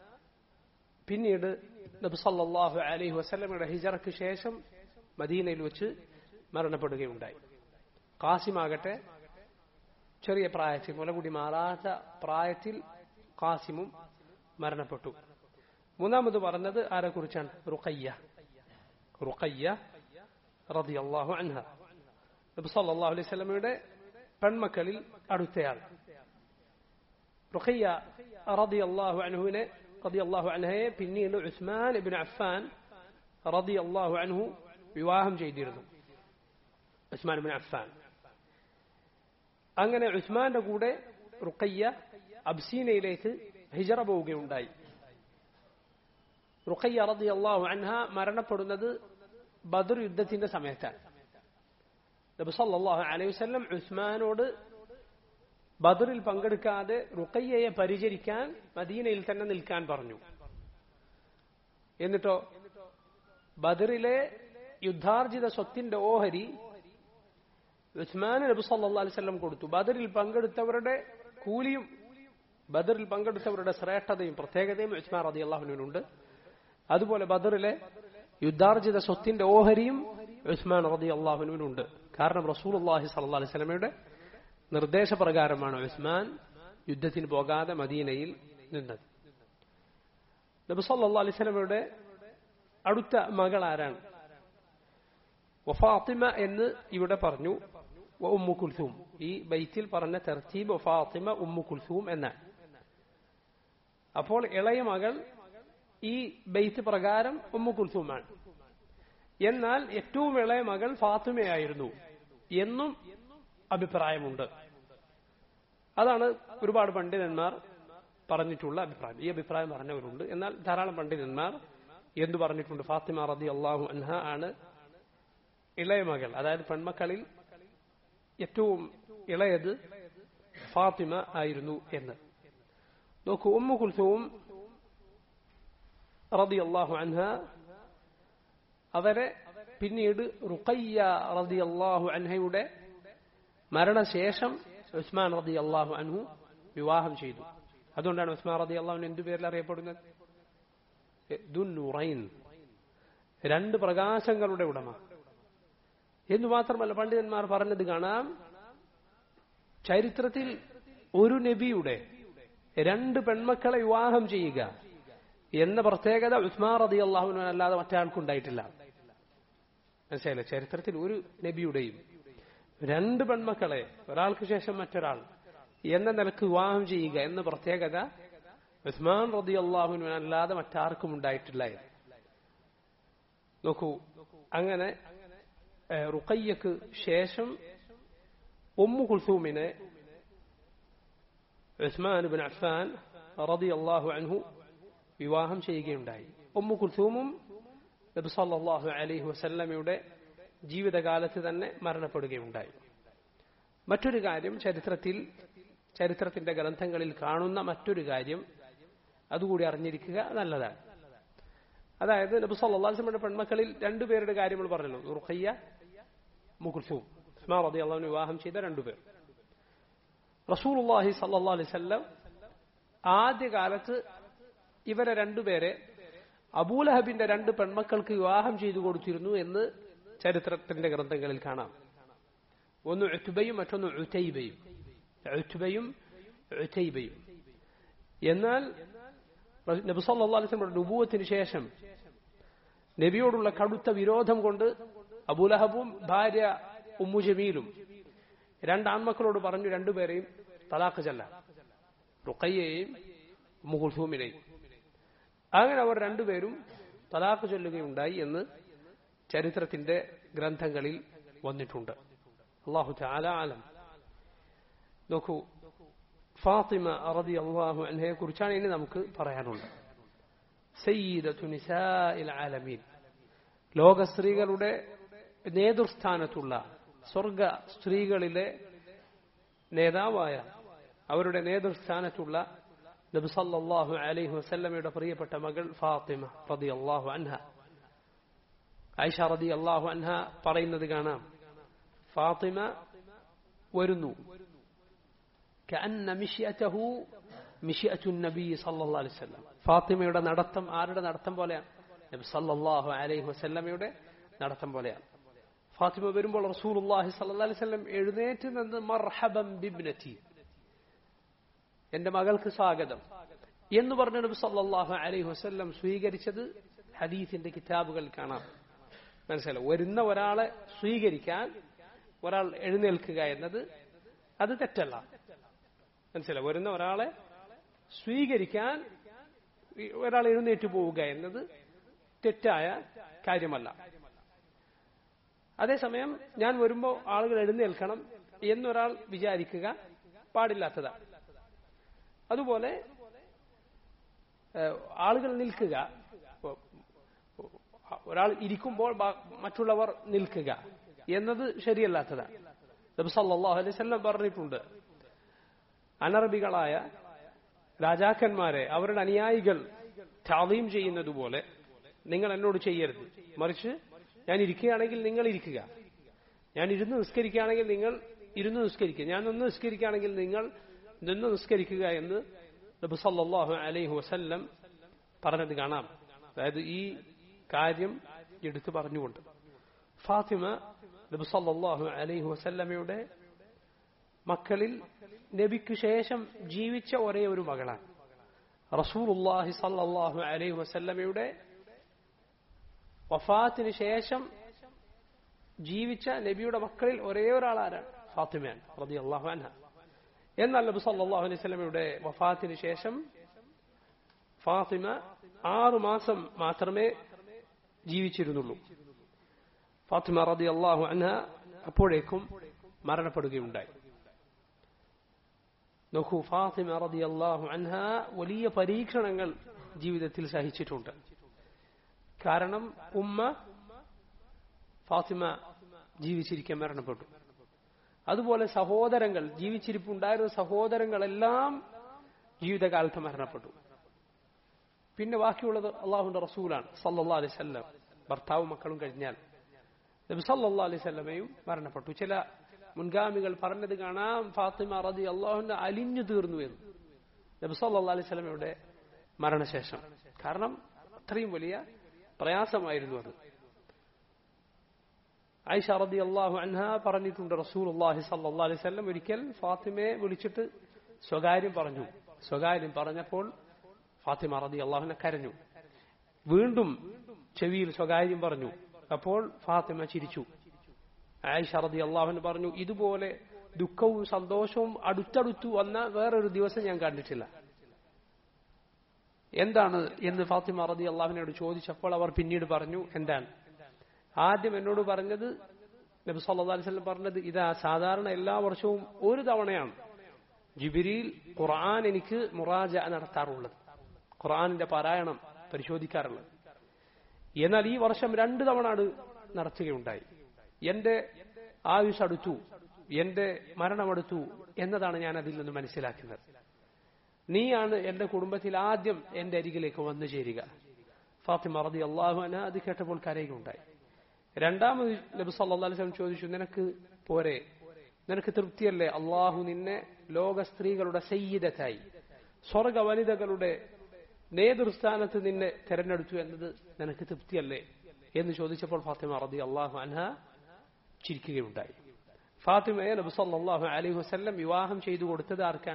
S1: പിന്നീട് നബി സല്ലല്ലാഹു അലൈഹി വസല്ലമയുടെ ഹിജറയ്ക്ക് ശേഷം മദീനയിൽ വെച്ച് മരണപ്പെടുകയുണ്ടായി കാസിമാകട്ടെ ചെറിയ പ്രായത്തിൽ മുലകുടി മാറാത്ത പ്രായത്തിൽ കാസിമും മരണപ്പെട്ടു മൂന്നാമത് പറഞ്ഞത് ആരെ കുറിച്ചാണ് റുഖയ്യ റുഖയ്യ റളിയല്ലാഹു അൻഹ നബി സല്ലല്ലാഹു അലൈഹി വസല്ലമയുടെ പെൺമക്കളിൽ അടുത്തയാൾ റുഖയ്യ റളിയല്ലാഹു അൻഹുവിനെ റളിയല്ലാഹു അൻഹയെ പിന്നീട് ഉസ്മാൻ ഇബ്നു അഫ്ഫാൻ റളിയല്ലാഹു അൻഹു വിവാഹം ചെയ്തിരുന്നു ഉസ്മാൻ ഇബ്നു അഫ്ഫാൻ അങ്ങനെ ഉസ്മാന്റെ കൂടെ റുഖയ്യ അബ്സീനയിലേക്ക് ഹിജറ പോവുകയുണ്ടായി റുഖയ്യ റളിയല്ലാഹു അൻഹ മരണപ്പെടുന്നത് ബദർ യുദ്ധത്തിന്റെ സമയത്താണ് നബി സല്ലല്ലാഹു അലൈഹി വസല്ലം ഉസ്മാനോട് ബദറിൽ പങ്കെടുക്കാതെ റുഖയ്യയെ പരിചരിക്കാൻ മദീനയിൽ തന്നെ നിൽക്കാൻ പറഞ്ഞു എന്നിട്ടോ ബദറിലെ യുദ്ധാർജിത സ്വത്തിന്റെ ഓഹരി ഉസ്മാൻ നബി സല്ലല്ലാഹു അലൈഹി വസല്ലം കൊടുത്തു ബദറിൽ പങ്കെടുത്തവരുടെ കൂലിയും ബദറിൽ പങ്കെടുത്തവരുടെ ശ്രേഷ്ഠതയും പ്രത്യേകതയും ഉസ്മാൻ റളിയല്ലാഹുവിനുണ്ട് അതുപോലെ ബദറിലെ യുദ്ധാർജിത സ്വത്തിന്റെ ഓഹരിയും ഉസ്മാൻ റളിയല്ലാഹുവിനുണ്ട് കാരണം റസൂലുള്ളാഹി സ്വല്ലല്ലാഹു അലൈഹി വസല്ലമയുടെ നിർദ്ദേശപ്രകാരമാണ് ഉസ്മാൻ യുദ്ധത്തിന് പോകാതെ മദീനയിൽ നിന്നത് നബി സല്ലല്ലാഹു അലൈഹി വസല്ലമയുടെ അടുത്ത മകൾ ആരാണ് വഫാത്തിമ എന്ന് ഇവിടെ പറഞ്ഞു വ ഉമ്മു കുൽസൂം ഈ ബൈത്തിൽ പറഞ്ഞ തെർത്തീബ് ഫാത്തിമ ഉമ്മു കുൽസൂം എന്നാണ് അപ്പോൾ ഇളയ മകൾ ഈ ബൈത്ത് പ്രകാരം ഉമ്മു കുൽസൂമാണ് എന്നാൽ ഏറ്റവും ഇളയ മകൾ ഫാത്തിമയായിരുന്നു എന്നും അഭിപ്രായമുണ്ട് അതാണ് ഒരുപാട് പണ്ഡിതന്മാർ പറഞ്ഞിട്ടുള്ള അഭിപ്രായം ഈ അഭിപ്രായം പറഞ്ഞവരുണ്ട് എന്നാൽ ധാരാളം പണ്ഡിതന്മാർ എന്തു പറഞ്ഞിട്ടുണ്ട് ഫാത്തിമ റതി അള്ളാഹു അൻഹ ആണ് ഇളയ മകൾ അതായത് പെൺമക്കളിൽ ഏറ്റവും ഇളയത് ഫാത്തിമ ആയിരുന്നു എന്ന് നോക്കൂ ഉമ്മു കുൽസവും റതി അള്ളാഹു അൻഹ അവരെ പിന്നീട് റുഖയ്യ റതി അള്ളാഹു അൻഹയുടെ മരണശേഷം ഉസ്മാൻ റതി അള്ളാഹു അൻഹു വിവാഹം ചെയ്തു അതുകൊണ്ടാണ് ഉസ്മാൻ റതി അള്ളാഹുവിന് എന്തു പേരിൽ അറിയപ്പെടുന്നത് ദുന്നുറൈൻ രണ്ട് പ്രകാശങ്ങളുടെ ഉടമ എന്ന് മാത്രമല്ല പണ്ഡിതന്മാർ പറഞ്ഞത് കാണാം ചരിത്രത്തിൽ ഒരു നബിയുടെ രണ്ട് പെൺമക്കളെ വിവാഹം ചെയ്യുക എന്ന പ്രത്യേകത ഉസ്മാൻ റതി അള്ളാഹുവിന് അല്ലാതെ മറ്റാൾക്കുണ്ടായിട്ടില്ല മനസ്സിലായില്ലേ ചരിത്രത്തിൽ ഒരു നബിയുടെയും രണ്ട് പെൺമക്കളെ ഒരാൾക്ക് ശേഷം മറ്റൊരാൾ എന്ന നിലക്ക് വിവാഹം ചെയ്യുക എന്ന പ്രത്യേകത ഉസ്മാൻ റതി അള്ളാഹുവിന് അല്ലാതെ മറ്റാർക്കും ഉണ്ടായിട്ടില്ല നോക്കൂ അങ്ങനെ റുക്കയ്യക്ക് ശേഷം ഉമ്മു കുൽസൂമിനെ ഉസ്മാൻ ബിൻ അഫ്ഫാൻ റതി അള്ളാഹു അൻഹു വിവാഹം ചെയ്യുകയുണ്ടായി ഉമ്മു കുൽസൂമും നബി സല്ലല്ലാഹു അലൈഹി വസല്ലമയുടെ ജീവിതകാലത്ത് തന്നെ മരണപ്പെടുകയുണ്ടായി മറ്റൊരു കാര്യം ചരിത്രത്തിൽ ചരിത്രത്തിന്റെ ഗ്രന്ഥങ്ങളിൽ കാണുന്ന മറ്റൊരു കാര്യം അതുകൂടി അറിഞ്ഞിരിക്കുക നല്ലതാണ് അതായത് നബി സല്ലല്ലാഹു അലൈഹി വസല്ലമയുടെ പെൺമക്കളിൽ രണ്ടുപേരുടെ കാര്യങ്ങൾ പറഞ്ഞല്ലോ റുഖയ്യ മുകുൽസൂം ഉസ്മാൻ റളിയല്ലാഹു അൻഹു വിവാഹം ചെയ്ത രണ്ടുപേർ റസൂലുള്ളാഹി സല്ലല്ലാഹു അലൈഹി വസല്ലം ആദ്യകാലത്ത് ഇവരെ രണ്ടുപേരെ അബൂലഹബിന്റെ രണ്ട് പെൺമക്കൾക്ക് വിവാഹം ചെയ്തു കൊടുത്തിരുന്നു എന്ന് ചരിത്രത്തിന്റെ ഗ്രന്ഥങ്ങളിൽ കാണാം ഒന്ന് ഉറ്റുബയും മറ്റൊന്ന് ഉറ്റൈബയും ഉറ്റുബയും ഉറ്റൈബയും എന്നാൽ നബി സല്ലല്ലാഹു അലൈഹി വസല്ലമയുടെ നുബുവത്തിന് ശേഷം നബിയോടുള്ള കടുത്ത വിരോധം കൊണ്ട് അബൂലഹബും ഭാര്യ ഉമ്മു ജമീലും രണ്ടാൺമക്കളോട് പറഞ്ഞു രണ്ടുപേരെയും തലാഖ് ചെല്ല റുക്കയ്യയെയും മുഹുൽസൂമിനെയും അങ്ങനെ അവർ രണ്ടുപേരും തലാഖ് ചൊല്ലുകയുണ്ടായി എന്ന് ചരിത്രത്തിന്റെ ഗ്രന്ഥങ്ങളിൽ വന്നിട്ടുണ്ട് അള്ളാഹു ചാല ആലം നോക്കൂ ഫാത്തിമ അറബി അള്ളാഹു അൻഹയെ കുറിച്ചാണ് ഇനി നമുക്ക് പറയാനുള്ളത് സയ്യിദത്തു നിസാഇൽ ആലമീൻ ലോക സ്ത്രീകളുടെ നേതൃസ്ഥാനത്തുള്ള സ്വർഗ സ്ത്രീകളിലെ നേതാവായ അവരുടെ നേതൃസ്ഥാനത്തുള്ള നബി സല്ലല്ലാഹു അലൈഹി വസല്ലമയുടെ പ്രിയപ്പെട്ട മകൾ ഫാത്തിമ റളിയല്ലാഹു അൻഹ ആയിഷ റളിയല്ലാഹു അൻഹ പറയുന്നത് കാണാം ഫാത്തിമ വരുന്നു كأن مشيئته مشيئة النبي صلى الله عليه وسلم ഫാത്തിമയുടെ നടത്തം ആരുടെ നടത്തം പോലെയാണ് നബി സല്ലല്ലാഹു അലൈഹി വസല്ലമയുടെ നടത്തം പോലെയാണ് ഫാത്തിമ വരുമ്പോൾ റസൂലുള്ളാഹി സല്ലല്ലാഹു അലൈഹി വസല്ലം എഴുന്നേറ്റ് നിന്ന് മർഹബം ബിബ്നതി എന്റെ മകൾക്ക് സ്വാഗതം എന്ന് പറഞ്ഞ നബി സല്ലല്ലാഹു അലൈഹി വസല്ലം സ്വീകരിച്ചത് ഹദീസിന്റെ കിതാബുകൾ കാണാം മനസ്സിലായി വരുന്ന ഒരാളെ സ്വീകരിക്കാൻ ഒരാൾ എഴുന്നേൽക്കുക എന്നത് അത് തെറ്റല്ല മനസ്സിലായി വരുന്ന ഒരാളെ സ്വീകരിക്കാൻ ഒരാൾ എഴുന്നേറ്റ് പോവുക എന്നത് തെറ്റായ കാര്യമല്ല അതേസമയം ഞാൻ വരുമ്പോൾ ആളുകൾ എഴുന്നേൽക്കണം എന്നൊരാൾ വിചാരിക്കുക പാടില്ലാത്തതാണ് അതുപോലെ ആളുകൾ നിൽക്കുക ഒരാൾ ഇരിക്കുമ്പോൾ മറ്റുള്ളവർ നിൽക്കുക എന്നത് ശരിയല്ലാത്തതാണ് നബി സല്ലല്ലാഹു അലൈഹി വസല്ലം പറഞ്ഞിട്ടുണ്ട് അനറബികളായ രാജാക്കന്മാരെ അവരുടെ അനുയായികൾ താതീം ചെയ്യുന്നതുപോലെ നിങ്ങൾ എന്നോട് ചെയ്യരുത് മറിച്ച് ഞാൻ ഇരിക്കുകയാണെങ്കിൽ നിങ്ങൾ ഇരിക്കുക ഞാൻ ഇരുന്ന് നിസ്കരിക്കുകയാണെങ്കിൽ നിങ്ങൾ ഇരുന്ന് നിസ്കരിക്കുക ഞാൻ നിന്ന് നിസ്കരിക്കുകയാണെങ്കിൽ നിങ്ങൾ നിന്ന് നിസ്കരിക്കുക എന്ന് നബി സല്ലല്ലാഹു അലൈഹി വസല്ലം പറഞ്ഞത് കാണാം അതായത് ഈ കാര്യം എടുത്തു പറഞ്ഞുകൊണ്ട് ഫാത്തിമ നബി സല്ലല്ലാഹു അലൈഹി വസല്ലമയുടെ മക്കളിൽ നബിക്ക് ശേഷം ജീവിച്ച ഒരേ ഒരു മകളാണ് റസൂലുള്ളാഹി സല്ലല്ലാഹു അലൈഹി വസല്ലമയുടെ വഫാത്തിന് ശേഷം ജീവിച്ച നബിയുടെ മക്കളിൽ ഒരേ ഒരാളാരാണ് ഫാത്തിമയാണ് റളിയല്ലാഹു അൻഹ എന്നാൽ നബി സല്ലല്ലാഹു അലൈഹി വസല്ലമയുടെ വഫാത്തിന് ശേഷം ഫാത്തിമ ആറു മാസം മാത്രമേ ജീവിച്ചിരുന്നുള്ളൂ ഫാത്തിമ റളിയല്ലാഹു അൻഹ അപ്പോഴേക്കും മരണപ്പെടുകയുണ്ടായി നോക്കൂ ഫാത്തിമ റളിയല്ലാഹു അൻഹ വലിയ പരീക്ഷണങ്ങൾ ജീവിതത്തിൽ സഹിച്ചിട്ടുണ്ട് കാരണം ഉമ്മ ഫാത്തിമ ജീവിച്ചിരിക്കാൻ മരണപ്പെട്ടു അതുപോലെ സഹോദരങ്ങൾ ജീവിച്ചിരിപ്പുണ്ടായിരുന്ന സഹോദരങ്ങളെല്ലാം ജീവിതകാലത്ത് മരണപ്പെട്ടു പിന്നെ ബാക്കിയുള്ളത് അള്ളാഹുന്റെ റസൂലാണ് സല്ലാ അലൈഹി സ്വല്ലം ഭർത്താവും മക്കളും കഴിഞ്ഞാൽ നബി സല്ലാ അലൈഹി സ്വല്ലമയും മരണപ്പെട്ടു ചില മുൻഗാമികൾ പറഞ്ഞത് കാണാം ഫാത്തിമ റതി അള്ളാഹുന്റെ അലിഞ്ഞു തീർന്നു എന്ന് നബി സല്ലാ അലൈഹി സ്വലമയുടെ മരണശേഷം കാരണം അത്രയും വലിയ പ്രയാസമായിരുന്നു അത് ഐഷ റതി അള്ളാഹു അൻഹ പറഞ്ഞിട്ടുണ്ട് റസൂൽ അള്ളാഹി സല്ലാ അലൈഹി സ്വല്ലം ഒരിക്കൽ ഫാത്തിമയെ വിളിച്ചിട്ട് സ്വകാര്യം പറഞ്ഞു സ്വകാര്യം പറഞ്ഞപ്പോൾ ഫാത്തിമ റതി അള്ളാഹുനെ കരഞ്ഞു വീണ്ടും ചെവിയിൽ സ്വകാര്യം പറഞ്ഞു അപ്പോൾ ഫാത്തിമ ചിരിച്ചു ആയിഷ റതി അള്ളാഹുന് പറഞ്ഞു ഇതുപോലെ ദുഃഖവും സന്തോഷവും അടുത്തടുത്തു വന്ന വേറൊരു ദിവസം ഞാൻ കണ്ടിട്ടില്ല എന്താണ് എന്ന് ഫാത്തിമ റതി അള്ളാഹുവിനോട് ചോദിച്ചപ്പോൾ അവർ പിന്നീട് പറഞ്ഞു എന്താണ് ആദ്യം എന്നോട് പറഞ്ഞത് നബി സല്ലാ അലിസ്ലം പറഞ്ഞത് ഇതാ സാധാരണ എല്ലാ വർഷവും ഒരു തവണയാണ് ജിബിരിയിൽ ഖുർആൻ എനിക്ക് മുറാജ നടത്താറുള്ളത് ഖുർആാനിന്റെ പാരായണം പരിശോധിക്കാറുള്ളത് എന്നാൽ ഈ വർഷം രണ്ടു തവണ അത് നടത്തുകയുണ്ടായി എന്റെ ആയുസ് അടുത്തു എന്റെ മരണമെടുത്തു എന്നതാണ് ഞാൻ അതിൽ നിന്ന് മനസ്സിലാക്കുന്നത് നീയാണ് എന്റെ കുടുംബത്തിൽ ആദ്യം എന്റെ അരികിലേക്ക് വന്നു ചേരുക ഫാത്തിമ റതി അള്ളാഹു അന അത് കേട്ടപ്പോൾ കരയുകയുണ്ടായി രണ്ടാമത് നബി സല്ലാ അലിസ്ലം ചോദിച്ചു നിനക്ക് പോരെ നിനക്ക് തൃപ്തിയല്ലേ അള്ളാഹു നിന്നെ ലോക സ്ത്രീകളുടെ സയ്യിദത്തായി സ്വർഗ വനിതകളുടെ നേതൃസ്ഥാനത്ത് നിന്നെ തെരഞ്ഞെടുത്തു എന്നത് നിനക്ക് തൃപ്തിയല്ലേ എന്ന് ചോദിച്ചപ്പോൾ ഫാത്തിമ റതി അള്ളാഹു അൻഹ ചിരിക്കുകയുണ്ടായി ഫാത്തിമയെ നബി സല്ലാഹു അലൈഹി വസ്ല്ലം വിവാഹം ചെയ്തു കൊടുത്തത് ആർക്കാൻ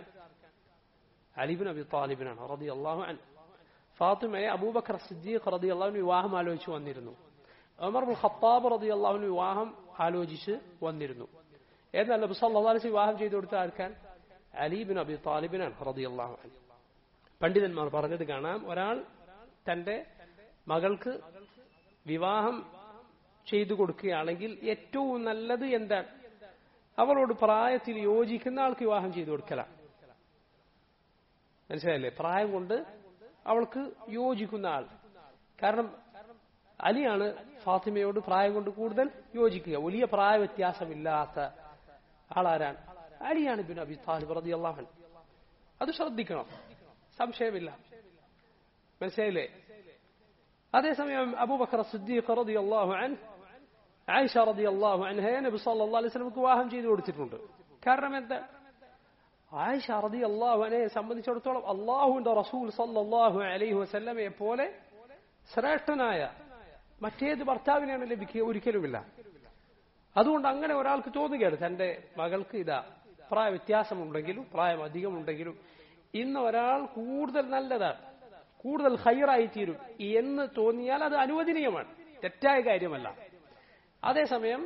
S1: അലിബിൻ അബി താലിബിനാണ് റതി അള്ളാഹു അൻ ഫാത്തിമയെ അബൂബക്കർ സിദ്ദീഖ് റതി അള്ളാഹുവിന് വിവാഹം ആലോചിച്ച് വന്നിരുന്നു ഉമർ ബുൽ ഖത്താബ് റതി അള്ളാഹുവിന് വിവാഹം ആലോചിച്ച് വന്നിരുന്നു എന്നാൽ നബി സല്ലാ അലൈഹി വിവാഹം ചെയ്തു കൊടുത്ത ആർക്കാൻ അലീബിൻ അബി താലിബിനാണ് റതി അള്ളാഹു അൻ പണ്ഡിതന്മാർ പറഞ്ഞത് കാണാം ഒരാൾ തന്റെ മകൾക്ക് വിവാഹം ചെയ്തു കൊടുക്കുകയാണെങ്കിൽ ഏറ്റവും നല്ലത് എന്താണ് അവളോട് പ്രായത്തിൽ യോജിക്കുന്ന ആൾക്ക് വിവാഹം ചെയ്തു കൊടുക്കലാണ് മനസ്സിലായില്ലേ പ്രായം കൊണ്ട് അവൾക്ക് യോജിക്കുന്ന ആൾ കാരണം അലിയാണ് ഫാത്തിമയോട് പ്രായം കൊണ്ട് കൂടുതൽ യോജിക്കുക വലിയ പ്രായ വ്യത്യാസമില്ലാത്ത ആളാരാൻ അലിയാണ് ബിൻ അബി താലിബ് റതി അള്ളാഹൻ അത് ശ്രദ്ധിക്കണം സംശയമില്ല മനസ്സിലായില്ലേ അതേസമയം അബൂബക്കർ സിദ്ദീഖ് റതി അള്ളാഹു അൻ ആയിഷ റതി അള്ളാഹു അൻഹയെ നബി സല്ലല്ലാഹു അലൈഹി വസല്ലമക്ക് വിവാഹം ചെയ്തു കൊടുത്തിട്ടുണ്ട് കാരണം എന്താ ആയിഷ റതി അള്ളാഹുവിനെ സംബന്ധിച്ചിടത്തോളം അള്ളാഹുവിന്റെ റസൂൽ സല്ലല്ലാഹു അലൈഹി വസല്ലമയെ പോലെ ശ്രേഷ്ഠനായ മറ്റേത് ഭർത്താവിനെയാണ് ലഭിക്കുക ഒരിക്കലുമില്ല അതുകൊണ്ട് അങ്ങനെ ഒരാൾക്ക് തോന്നുകയാണ് തന്റെ മകൾക്ക് ഇതാ പ്രായ വ്യത്യാസമുണ്ടെങ്കിലും പ്രായം അധികമുണ്ടെങ്കിലും ഇന്ന് ഒരാൾ കൂടുതൽ നല്ലതാണ് കൂടുതൽ ഹൈറായി തീരും എന്ന് തോന്നിയാൽ അത് അനുവദനീയമാണ് തെറ്റായ കാര്യമല്ല അതേസമയം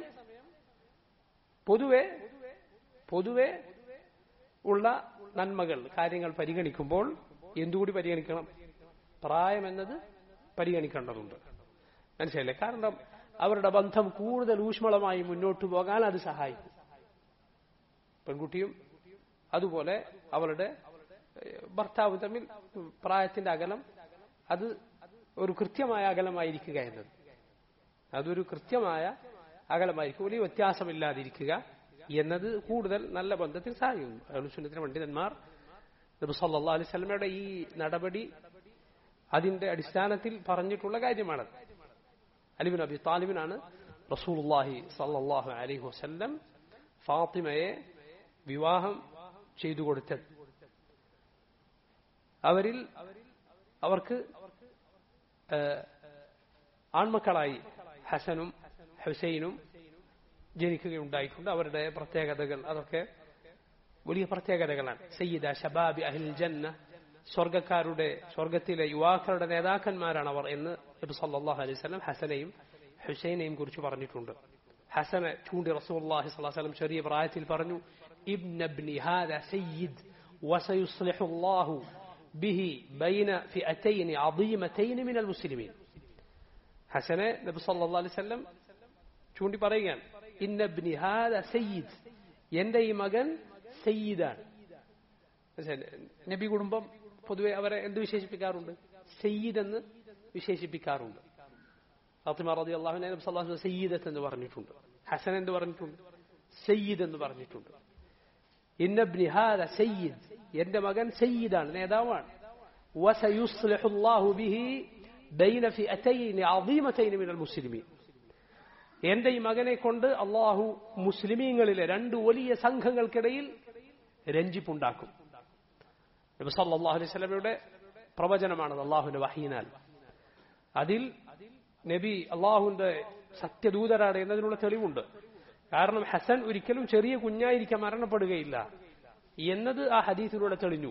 S1: പൊതുവെ പൊതുവെ ഉള്ള നന്മകൾ കാര്യങ്ങൾ പരിഗണിക്കുമ്പോൾ എന്തുകൂടി പരിഗണിക്കണം പ്രായം എന്നത് പരിഗണിക്കേണ്ടതുണ്ട് മനസ്സിലായില്ലേ കാരണം അവരുടെ ബന്ധം കൂടുതൽ ഊഷ്മളമായി മുന്നോട്ട് പോകാൻ അത് സഹായിക്കും പെൺകുട്ടിയും അതുപോലെ അവരുടെ ഭർത്താവ് തമ്മിൽ പ്രായത്തിന്റെ അകലം അത് ഒരു കൃത്യമായ അകലമായിരിക്കുക എന്നത് അതൊരു കൃത്യമായ അകലമായിരിക്കും വലിയ വ്യത്യാസമില്ലാതിരിക്കുക എന്നത് കൂടുതൽ നല്ല ബന്ധത്തിൽ സഹായിക്കുന്നു അഹ്ലുസുന്നത്തിന്റെ പണ്ഡിതന്മാർ നബി സല്ലല്ലാഹു അലൈഹി വസല്ലമയുടെ ഈ നടപടി അതിന്റെ അടിസ്ഥാനത്തിൽ പറഞ്ഞിട്ടുള്ള കാര്യമാണ് അലിബിൻ അബി താലിബിനാണ് റസൂലുള്ളാഹി സല്ലല്ലാഹു അലൈഹി വസല്ലം ഫാത്തിമയെ വിവാഹം ചെയ്തു കൊടുത്തത് അവരിൽ അവർക്ക് ആൺമക്കളായി ഹസനും ഹുസൈനും ജനിക്കുകയുണ്ടായിട്ടുണ്ട് അവരുടെ പ്രത്യേകതകൾ അതൊക്കെ വലിയ പ്രത്യേകതകളാണ് സയ്യിദ ഷബാബി അഹിൽ ജന്ന സ്വർഗക്കാരുടെ സ്വർഗത്തിലെ യുവാക്കളുടെ നേതാക്കന്മാരാണ് അവർ എന്ന് നബി സല്ലല്ലാഹു അലൈഹി വസല്ലം ഹസനെയും ഹുസൈനെയും കുറിച്ച് പറഞ്ഞിട്ടുണ്ട് ഹസനെ ചൂണ്ടി റസൂലുള്ളാഹി സ്വല്ലല്ലാഹു അലൈഹി വസല്ലം ചെറിയ പ്രായത്തിൽ പറഞ്ഞു ഇബ്ന ഇബ്നി ഹാദ സയ്യിദ് വസയുസ്ലിഹു അല്ലാഹു ബിഹി ബൈന ഫിഅതൈനി അദീമതൈനി മിനൽ മുസ്ലിമീൻ ഹസനെ നബി സല്ലല്ലാഹു അലൈഹി വസല്ലം ചൂണ്ടി പറയുകയാണ് ഇന്ന ഇബ്നി ഹാദ സയ്യിദ് എന്റെ ഈ മകൻ സയ്യിദാണ് നബി കുടുംബം പൊതുവെ അവരെ എന്ത് വിശേഷിപ്പിക്കാറുണ്ട് സയ്യിദ് എന്ന് വിശേഷിപ്പിക്കാറുണ്ട് ഫാത്തിമ റതി അള്ളാഹുനെ നബി സല്ലല്ലാഹു സയ്യിദത്ത് എന്ന് പറഞ്ഞിട്ടുണ്ട് ഹസൻ എന്ന് പറഞ്ഞിട്ടുണ്ട് സയ്യിദ് എന്ന് പറഞ്ഞിട്ടുണ്ട് ഇന്നബ്നി ഹാദ സയ്യിദ് എന്റെ മകൻ സയ്യിദാണ് നേതാവാണ് وسيصلح الله به بين فئتين عظيمتين من المسلمين എന്റെ ഈ മകനെ കൊണ്ട് അള്ളാഹു മുസ്ലിമീങ്ങളിലെ രണ്ട് വലിയ സംഘങ്ങൾക്കിടയിൽ രഞ്ജിപ്പുണ്ടാക്കും നബി സല്ലല്ലാഹു അലൈഹി വസല്ലമയുടെ പ്രവചനമാണത് അള്ളാഹുവിന്റെ വഹീനാൽ അതിൽ നബി അള്ളാഹുവിന്റെ സത്യദൂതരാണ് എന്നതിനുള്ള തെളിവുണ്ട് കാരണം ഹസൻ ഒരിക്കലും ചെറിയ കുഞ്ഞായിരിക്കാൻ മരണപ്പെടുകയില്ല എന്നത് ആ ഹദീസിലൂടെ തെളിഞ്ഞു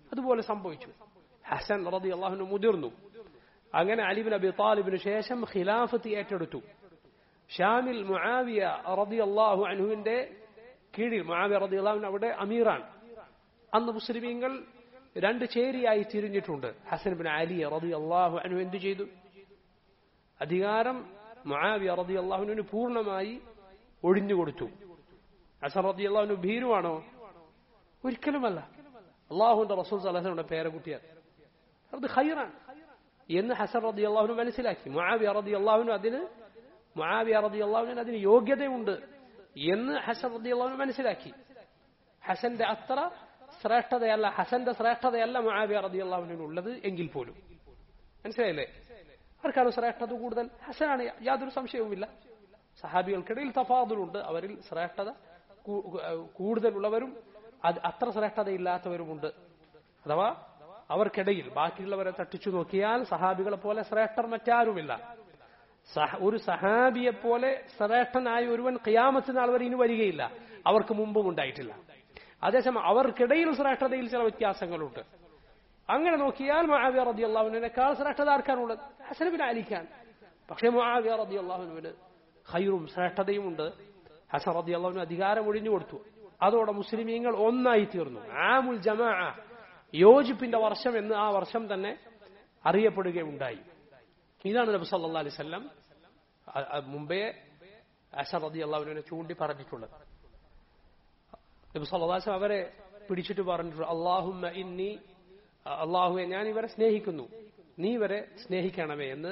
S1: അതുപോലെ സംഭവിച്ചു ഹസൻ റതി അള്ളാഹുന് മുതിർന്നു അങ്ങനെ അലിബിൻ അബി താലിബിന് ശേഷം ഖിലാഫത്ത് ഏറ്റെടുത്തു ഷാമിൽ മുആവിയ റതി അള്ളാഹു അൻഹുവിന്റെ കീഴിൽ മുആവിയ റതി അള്ളാഹുവിന് അവിടെ അമീറാണ് അന്ന് മുസ്ലിമീങ്ങൾ രണ്ട് ചേരിയായി തിരിഞ്ഞിട്ടുണ്ട് ഹസൻ ബിൻ അലി റതി അള്ളാഹു അൻഹു എന്തു ചെയ്തു അധികാരം മുആവിയ റതി അള്ളാഹുവിന് പൂർണ്ണമായി ഒഴിഞ്ഞുകൊടുത്തു ഹസൻ റതി അള്ളാഹുവിന് ഭീരുവാണോ ഒരിക്കലുമല്ല അള്ളാഹുന്റെ റസൂൽ സലഹയുടെ പേരക്കുട്ടിയാണ് അത് ഖൈറാണ് എന്ന് ഹസൻ റതി അള്ളാഹുന് മനസ്സിലാക്കി മുആവിയ റതി അള്ളാഹുവിന് അതിന് മുആവിയ റതി അള്ളാഹുവിന് അതിന് യോഗ്യതയുണ്ട് എന്ന് ഹസൻ റതി അള്ളാഹുന് മനസ്സിലാക്കി ഹസന്റെ അത്ര ശ്രേഷ്ഠതയല്ല ഹസന്റെ ശ്രേഷ്ഠതയല്ല മുആവിയ റതി അള്ളാഹുവിനുള്ളത് എങ്കിൽ പോലും മനസ്സിലായില്ലേ ആർക്കാണ് ശ്രേഷ്ഠത കൂടുതൽ ഹസനാണ് യാതൊരു സംശയവുമില്ല സഹാബികൾക്കിടയിൽ തഫാദുലുണ്ട് അവരിൽ ശ്രേഷ്ഠത കൂടുതലുള്ളവരും അത് അത്ര ശ്രേഷ്ഠതയില്ലാത്തവരുമുണ്ട് അഥവാ അവർക്കിടയിൽ ബാക്കിയുള്ളവരെ തട്ടിച്ചു നോക്കിയാൽ സഹാബികളെ പോലെ ശ്രേഷ്ഠർ മറ്റാരുമില്ല ഒരു സഹാബിയെ പോലെ ശ്രേഷ്ഠനായ ഒരുവൻ ഖിയാമത്ത് നാൾ വരെ ഇനി വരികയില്ല അവർക്ക് മുമ്പും ഉണ്ടായിട്ടില്ല അതേസമയം അവർക്കിടയിൽ ശ്രേഷ്ഠതയിൽ ചില വ്യത്യാസങ്ങളുണ്ട് അങ്ങനെ നോക്കിയാൽ മഹാവിയ റതി അള്ളാഹുവിനേക്കാൾ ശ്രേഷ്ഠത ആർക്കാണുള്ളത് ഹസനബിൻ അലിഖാൻ പക്ഷേ മഹാവിയ റതി അള്ളാഹുവിന് ഖൈറും ശ്രേഷ്ഠതയുമുണ്ട് ഹസൻ റതി അള്ളാഹുവിന് അധികാരം ഒഴിഞ്ഞു കൊടുത്തു അതോടെ മുസ്ലിമീങ്ങൾ ഒന്നായി തീർന്നു ആമുൽ ജമാ യോജിപ്പിന്റെ വർഷം എന്ന് ആ വർഷം തന്നെ അറിയപ്പെടുകയുണ്ടായി ഇതാണ് നബി സല്ലാ അലൈഹി സ്വല്ലം മുമ്പേ അസർ റതി അള്ളാഹുവിനെ ചൂണ്ടി പറഞ്ഞിട്ടുള്ളത് നബി സല്ലാസ് അവരെ പിടിച്ചിട്ട് പറഞ്ഞിട്ടുണ്ട് അള്ളാഹുമ്മ ഇന്നി അള്ളാഹുവെ ഞാൻ ഇവരെ സ്നേഹിക്കുന്നു നീ ഇവരെ സ്നേഹിക്കണമേ എന്ന്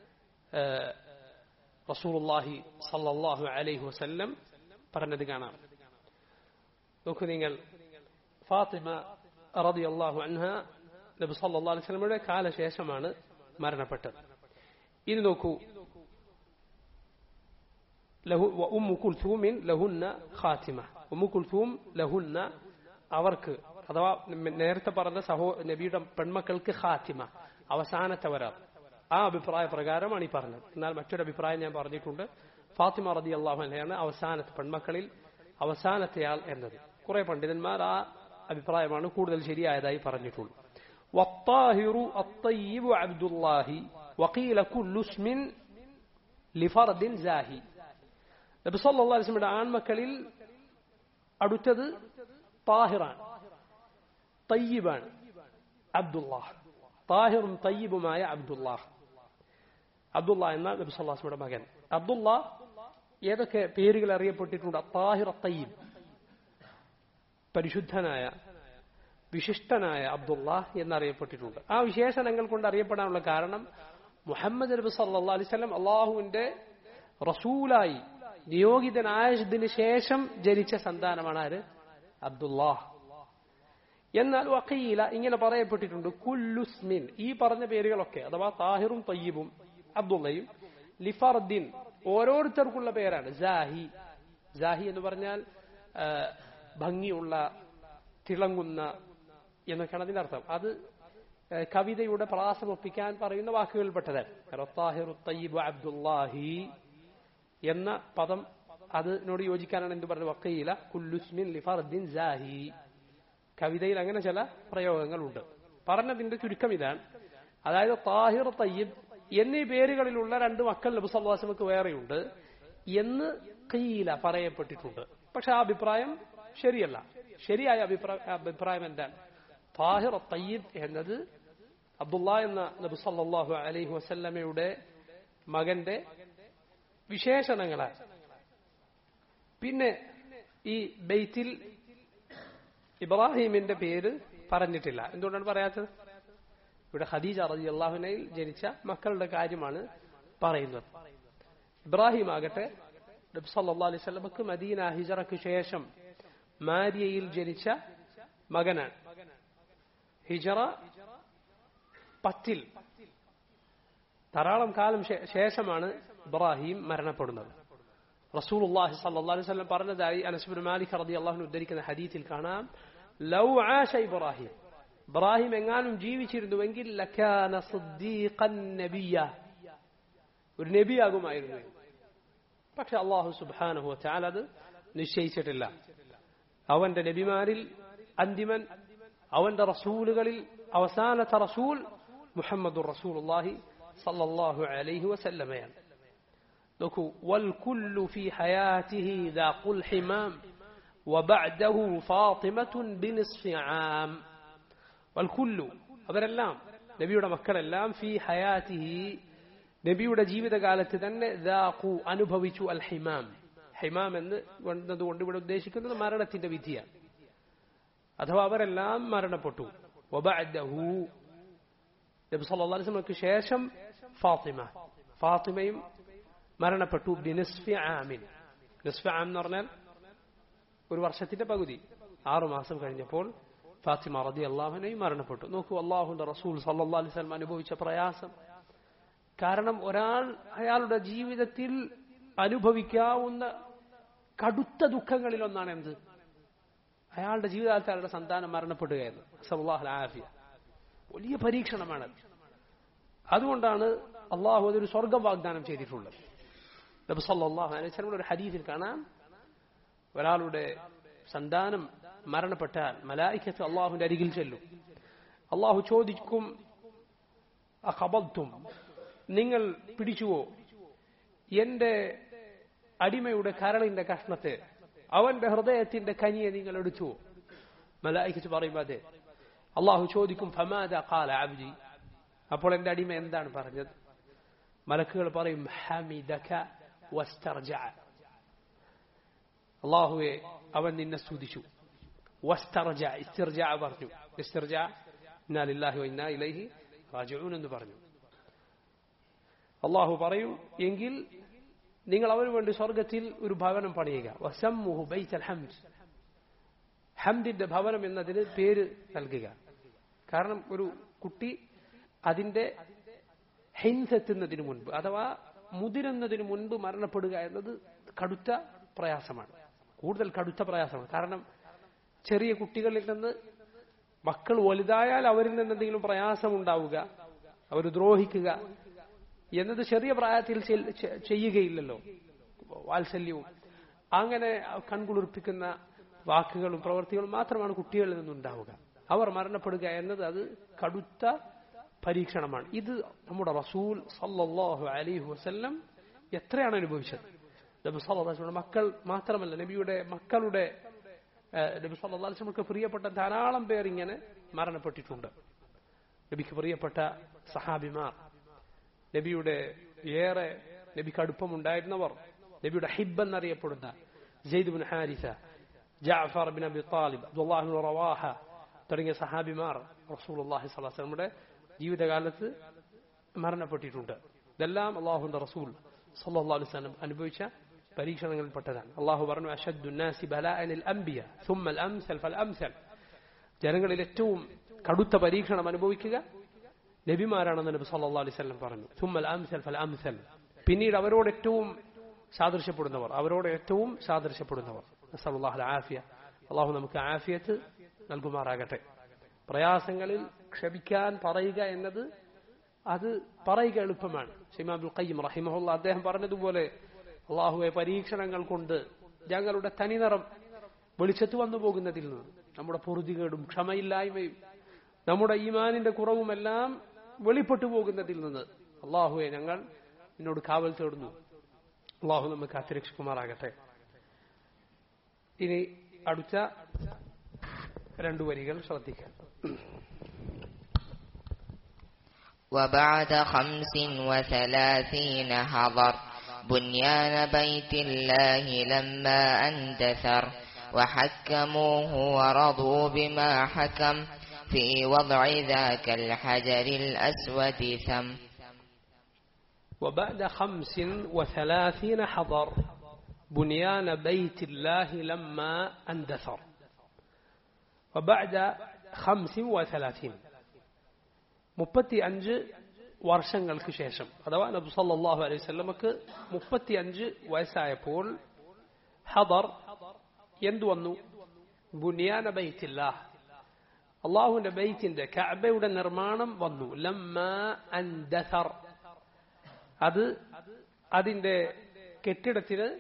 S1: റസൂലുള്ളാഹി സല്ലല്ലാഹു അലൈഹി വസല്ലം പറഞ്ഞത് കാണാം നോക്കൂ നിങ്ങൾ ഫാത്തിമ റതി അള്ളാഹു അൻഹ നബി സല്ലല്ലാഹു അലൈഹി വസല്ലമയുടെ കാലശേഷമാണ് മരണപ്പെട്ടത് ഇനി നോക്കൂ ലഹു ഉമ്മു കുൽസൂമിൻ ലഹുന്ന ഖാത്തിമ ഉമ്മു കുൽസൂം ലഹുന്ന അവർക്ക് അഥവാ നേരത്തെ പറഞ്ഞ സഹോ നബിയുടെ പെൺമക്കൾക്ക് ഖാത്തിമ അവസാനത്തെ വരാം ആ അഭിപ്രായ പ്രകാരമാണ് ഈ പറഞ്ഞത് എന്നാൽ മറ്റൊരു അഭിപ്രായം ഞാൻ പറഞ്ഞിട്ടുണ്ട് ഫാത്തിമ റതി അള്ളാഹു അല്ലയാണ് അവസാനത്തെ പെൺമക്കളിൽ അവസാനത്തെയാൾ എന്നത് കുറെ പണ്ഡിതന്മാർ ആ അഭിപ്രായമാണ് കൂടുതൽ ശരിയായതായി പറഞ്ഞിട്ടുള്ളത് والطاهر الطيب عبد الله وقيل كل اسم لفرد زاهي നബി സല്ലല്ലാഹു അലൈഹി വസല്ലമയുടെ ആൺമക്കളിൽ അടുത്തത് താഹിറാണ് തയ്യിബാണ് അബ്ദുല്ലാഹ് താഹിറും തയ്യിബുമായ അബ്ദുല്ലാഹ് അബ്ദുല്ല എന്ന നബി സല്ലാസ്മയുടെ മകൻ അബ്ദുല്ല ഏതൊക്കെ പേരുകൾ അറിയപ്പെട്ടിട്ടുണ്ട് താഹിർ തയ്യിബ് പരിശുദ്ധനായ വിശിഷ്ടനായ അബ്ദുള്ള എന്നറിയപ്പെട്ടിട്ടുണ്ട് ആ വിശേഷണങ്ങൾ കൊണ്ട് അറിയപ്പെടാനുള്ള കാരണം മുഹമ്മദ് നബി സല്ലാ അലിസ്ലം അള്ളാഹുവിന്റെ റസൂലായി നിയോഗിതനായതിനു ശേഷം ജനിച്ച സന്താനമാണ് ആര് അബ്ദുല്ലാഹ് എന്നാൽ വക്കീല ഇങ്ങനെ പറയപ്പെട്ടിട്ടുണ്ട് കുല്ലുസ്മിൻ ഈ പറഞ്ഞ പേരുകളൊക്കെ അഥവാ താഹിറും തയ്യബും അബ്ദുള്ളയും ലിഫർദിൻ ഓരോരുത്തർക്കുള്ള പേരാണ് ജാഹി ജാഹി എന്ന് പറഞ്ഞാൽ ഭംഗിയുള്ള തിളങ്ങുന്ന എന്നൊക്കെയാണ് അതിന്റെ അർത്ഥം അത് കവിതയുടെ പ്രാസം ഒപ്പിക്കാൻ പറയുന്ന വാക്കുകളിൽപ്പെട്ടതാണ് താഹിറു തയ്യബ് അബ്ദുല്ലാഹി എന്ന പദം അതിനോട് യോജിക്കാനാണ് എന്ത് പറഞ്ഞത് വക്കീല കുല്ലുസ്മിൻ ലിഫർദിൻ ജാഹി കവിതയിൽ അങ്ങനെ ചില പ്രയോഗങ്ങളുണ്ട് പറഞ്ഞതിന്റെ ചുരുക്കം ഇതാണ് അതായത് താഹിർ തയ്യബ് എന്നീ പേരുകളിലുള്ള രണ്ട് മക്കൾ നബി സല്ലാസ്മക്ക് വേറെയുണ്ട് എന്ന് കീല പറയപ്പെട്ടിട്ടുണ്ട് പക്ഷെ ആ അഭിപ്രായം ശരിയല്ല ശരിയായ അഭിപ്രായ അഭിപ്രായം എന്താണ് താഹിർ തയ്യബ് എന്നത് അബ്ദുള്ള എന്ന നബി സല്ലാഹു അലൈഹി വസല്ലമയുടെ മകന്റെ വിശേഷണങ്ങളാണ് പിന്നെ ഈ ബെയ്ത്തിൽ ഇബ്രാഹിമിന്റെ പേര് പറഞ്ഞിട്ടില്ല എന്തുകൊണ്ടാണ് പറയാത്തത് ഇവിടെ ഖദീജ റതി അള്ളാഹുനയിൽ ജനിച്ച മക്കളുടെ കാര്യമാണ് പറയുന്നത് ഇബ്രാഹിം ആകട്ടെ നബ്സല്ലാ അലൈഹി സ്വലമക്ക് മദീന ഹിജറക്ക് ശേഷം മാരിയയിൽ ജനിച്ച മകനാണ് ഹിജറ പത്തിൽ ധാരാളം കാലം ശേഷമാണ് ഇബ്രാഹിം മരണപ്പെടുന്നത് റസൂൽ അള്ളാഹി സല്ലാ അലൈഹി സ്വലം പറഞ്ഞതായി അനസ്ബുൽ മാലിക് റതി അള്ളാഹുന് ഉദ്ധരിക്കുന്ന ഹദീത്തിൽ കാണാം ലൗ ആശ ഇബ്രാഹിം ഇബ്രാഹിം എങ്ങാനും ജീവിച്ചിരുന്നുവെങ്കിൽ ലക്കാന സിദ്ദീഖൻ നബിയ ഒരു നബിയാകുമായിരുന്നു പക്ഷെ അള്ളാഹു സുബാനഹു ചാൽ അത് നിശ്ചയിച്ചിട്ടില്ല അവന്റെ നബിമാരിൽ അന്തിമൻ അവന്റെ റസൂലുകളിൽ അവസാനത്തെ റസൂൽ മുഹമ്മദ് റസൂലുള്ളാഹി സല്ലല്ലാഹു അലൈഹി വസല്ലമയാണ് നോക്കൂ والكل في حياته ذا قل حمام وبعده فاطمة بنصف عام والكل അവരെല്ലാം നബിയുടെ മക്കളെല്ലാം ഫി ഹയാത്തിഹി നബിയുടെ ജീവിതകാലത്ത് തന്നെ ദാഖു അനുഭവിച്ചു അൽ ഹിമാം ഹിമാം എന്ന് എന്നതുകൊണ്ട് ഇവിടെ ഉദ്ദേശിക്കുന്നത് മരണത്തിന്റെ വിധിയാണ് അഥവാ അവരെല്ലാം മരണപ്പെട്ടു വബഅദഹു നബി സല്ലല്ലാഹു അലൈഹി വസല്ലമക്ക് ശേഷം ഫാത്തിമ ഫാത്തിമയും മരണപ്പെട്ടു ബിനിസ്ഫി ആമിൻ നിസ്ഫി ആം എന്ന് പറഞ്ഞാൽ ഒരു വർഷത്തിന്റെ പകുതി ആറു മാസം കഴിഞ്ഞപ്പോൾ ഫാത്തിമ റതി അള്ളാഹുനെയും മരണപ്പെട്ടു നോക്കൂ അള്ളാഹുന്റെ റസൂൽ സല്ലാ അലൈഹി സ്വലം അനുഭവിച്ച പ്രയാസം കാരണം ഒരാൾ അയാളുടെ ജീവിതത്തിൽ അനുഭവിക്കാവുന്ന കടുത്ത ദുഃഖങ്ങളിൽ ഒന്നാണ് എന്ത് അയാളുടെ ജീവിതകാലത്ത് അയാളുടെ സന്താനം മരണപ്പെടുകയെന്ന് സല്ലാഹു ആഫിയ വലിയ പരീക്ഷണമാണ് അതുകൊണ്ടാണ് അള്ളാഹു അതൊരു സ്വർഗം വാഗ്ദാനം ചെയ്തിട്ടുള്ളത് നബി സല്ലല്ലാഹു അലൈഹി വസല്ലം ഒരു ഹദീസിൽ കാണാം ഒരാളുടെ സന്താനം മരണപ്പെട്ടാൽ മലായിക്കത്ത് അള്ളാഹുവിന്റെ അരികിൽ ചെല്ലും അള്ളാഹു ചോദിക്കും അഖബത്തും നിങ്ങൾ പിടിച്ചുവോ എന്റെ അടിമയുടെ കരളിന്റെ കഷ്ണത്തെ അവന്റെ ഹൃദയത്തിന്റെ കനിയെ നിങ്ങൾ എടുത്തുവോ മലായിക്കത്ത് പറയും അതെ അള്ളാഹു ചോദിക്കും ഫമാദ ഖാല അബ്ദി അപ്പോൾ എന്റെ അടിമ എന്താണ് പറഞ്ഞത് മലക്കുകൾ പറയും ഹമിദക വസ്തർജ അള്ളാഹുവെ അവൻ നിന്നെ സ്തുതിച്ചു വസ്തർജ ഇസ്തിർജ പറഞ്ഞു ഇസ്തിർജ ഇന്നാലില്ലാഹി ഇന്നാ ഇലൈഹി റാജിഊൻ എന്ന് പറഞ്ഞു അള്ളാഹു പറയും എങ്കിൽ നിങ്ങൾ അവന് വേണ്ടി സ്വർഗത്തിൽ ഒരു ഭവനം പണിയുക വസമ്മുഹു ബൈത്തൽ ഹംദ് ഹംദിന്റെ ഭവനം എന്നതിന് പേര് നൽകുക കാരണം ഒരു കുട്ടി അതിന്റെ ഹിൻസെത്തുന്നതിന് മുൻപ് അഥവാ മുതിരുന്നതിന് മുൻപ് മരണപ്പെടുക എന്നത് കടുത്ത പ്രയാസമാണ് കൂടുതൽ കടുത്ത പ്രയാസമാണ് കാരണം ചെറിയ കുട്ടികളിൽ നിന്ന് മക്കൾ വലുതായാൽ അവരിൽ നിന്ന് എന്തെങ്കിലും പ്രയാസം ഉണ്ടാവുക അവർ ദ്രോഹിക്കുക എന്നത് ചെറിയ പ്രായത്തിൽ ചെയ്യുകയില്ലല്ലോ വാത്സല്യവും അങ്ങനെ കൺകുളിർപ്പിക്കുന്ന വാക്കുകളും പ്രവൃത്തികളും മാത്രമാണ് കുട്ടികളിൽ നിന്നുണ്ടാവുക അവർ മരണപ്പെടുക എന്നത് അത് കടുത്ത പരീക്ഷണമാണ് ഇത് നമ്മുടെ റസൂൽ സല്ലല്ലാഹു അലൈഹി വസല്ലം എത്രയാണ് അനുഭവിച്ചത് നബി സല്ലല്ലാഹു മക്കൾ മാത്രമല്ല നബിയുടെ മക്കളുടെ നബി സല്ലല്ലാഹു അലൈഹി വസല്ലമക്ക് പ്രിയപ്പെട്ട ധാരാളം പേർ ഇങ്ങനെ മരണപ്പെട്ടിട്ടുണ്ട് നബിക്ക് പ്രിയപ്പെട്ട സഹാബിമാർ നബിയുടെ ഏറെ നബിക്ക് അടുപ്പമുണ്ടായിരുന്നവർ നബിയുടെ ഹിബ് എന്നറിയപ്പെടുന്ന Zaid ibn Haritha Jafar ibn Abi Talib Abdullahi ibn Rawaha തുടങ്ങിയ സഹാബിമാർ റസൂലുള്ളാഹി സ്വല്ലല്ലാഹു അലൈഹി വസല്ലമയുടെ ജീവിതകാലത്ത് മരണപ്പെട്ടിട്ടുണ്ട് ഇതെല്ലാം അള്ളാഹുന്റെ റസൂൽ സല്ലല്ലാഹു അലൈഹി വസല്ലം അനുഭവിച്ച പരീക്ഷണങ്ങളിൽപ്പെട്ടതാണ് അള്ളാഹു പറഞ്ഞു അഷദ്ദുന്നാസി ബലാഅനിൽ അംബിയ സുമ്മൽ അംസൽ ഫൽ അംസൽ ജനങ്ങളിൽ ഏറ്റവും കടുത്ത പരീക്ഷണം അനുഭവിക്കുക നബിമാരാണെന്ന് നബി സല്ലല്ലാഹു അലൈഹി വസല്ലം പറഞ്ഞു സുമ്മൽ അംസൽ ഫൽ അംസൽ പിന്നീട് അവരോട് ഏറ്റവും സാദൃശ്യപ്പെടുന്നവർ അവരോട് ഏറ്റവും സാദൃശ്യപ്പെടുന്നവർ നസലുല്ലാഹു ആഫിയ അള്ളാഹു നമുക്ക് ആഫിയത്ത് നൽകുമാറാകട്ടെ പ്രയാസങ്ങളിൽ ക്ഷമിക്കാൻ പറയുക എന്നത് അത് പറയുക എളുപ്പമാണ് ഷിമാബുൽ ഖയ്യം റഹിമഹുല്ല അദ്ദേഹം പറഞ്ഞതുപോലെ അള്ളാഹുവെ പരീക്ഷണങ്ങൾ കൊണ്ട് ഞങ്ങളുടെ തനിനിറം വെളിച്ചത്ത് വന്നു പോകുന്നതിൽ നിന്ന് നമ്മുടെ പൊറുതികേടും ക്ഷമയില്ലായ്മയും നമ്മുടെ ഈമാനിന്റെ കുറവുമെല്ലാം വെളിപ്പെട്ടു പോകുന്നതിൽ നിന്ന് അള്ളാഹുവെ ഞങ്ങൾ നിന്നോട് കാവൽ തേടുന്നു അള്ളാഹു നമുക്ക് അത്തിരക്ഷിക്കുമാറാകട്ടെ ഇനി അടുത്ത രണ്ടു വരികൾ ശ്രദ്ധിക്കാം
S2: وبعد خمس وثلاثين حضر بنيان بيت الله لما اندثر وحكموه ورضوا بما حكم في وضع ذاك الحجر الأسود ثم
S1: وبعد خمس وثلاثين حضر بنيان بيت الله لما اندثر وبعد خمس وثلاثين മുപ്പത്തി അഞ്ച് വർഷങ്ങൾക്ക് ശേഷം അഥവാ നബു സല്ലാഹു അലൈഹി സ്വല്ലമക്ക് മുപ്പത്തി അഞ്ച് വയസ്സായപ്പോൾ ഹദർ എന്തു വന്നു ബുനിയാന ബൈത്തില്ല അള്ളാഹുവിന്റെ ബൈത്തിന്റെ കഅബയുടെ നിർമ്മാണം വന്നു ലമ്മ അൻദസർ അത് അതിന്റെ കെട്ടിടത്തിന്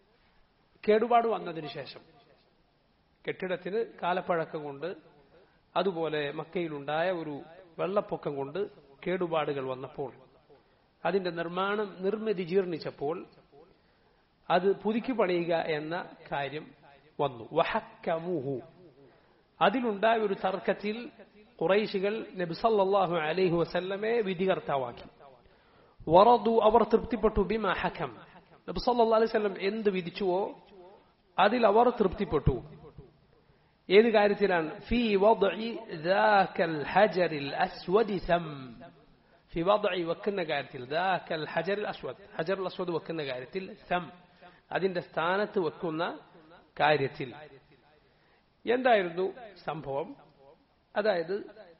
S1: കേടുപാട് വന്നതിന് ശേഷം കെട്ടിടത്തിന് കാലപ്പഴക്കം കൊണ്ട് അതുപോലെ മക്കയിലുണ്ടായ ഒരു വെള്ളപ്പൊക്കം കൊണ്ട് കേടുപാടുകൾ വന്നപ്പോൾ അതിന്റെ നിർമ്മാണം നിർമ്മിതി ജീർണിച്ചപ്പോൾ അത് പുതുക്കി പണിയുക എന്ന കാര്യം വന്നു വഹക്കമുഹു അതിലുണ്ടായ ഒരു തർക്കത്തിൽ കുറൈശികൾ നബിസല്ലാഹു അലൈഹി വസല്ലമെ വിധികർത്താവാക്കി വറദു അവർ തൃപ്തിപ്പെട്ടു ബിമ ഹക്കം നബിസല്ലാ അലൈഹി വസല്ലം എന്ത് വിധിച്ചുവോ അതിൽ അവർ തൃപ്തിപ്പെട്ടു ഏത് കാര്യത്തിലാണ് ഫി വദ്ഇ ദാക്കൽ ഹജറിൽ അസ്വദി സം ഫി വദ്ഇ വെക്കുന്ന കാര്യത്തിൽ ദാക്കൽ ഹജറിൽ അസ്വദ് ഹജറുൽ അസ്വദ് വെക്കുന്ന കാര്യത്തിൽ സം അതിന്റെ സ്ഥാനത്ത് വെക്കുന്ന കാര്യത്തിൽ എന്തായിരുന്നു സംഭവം അതായത്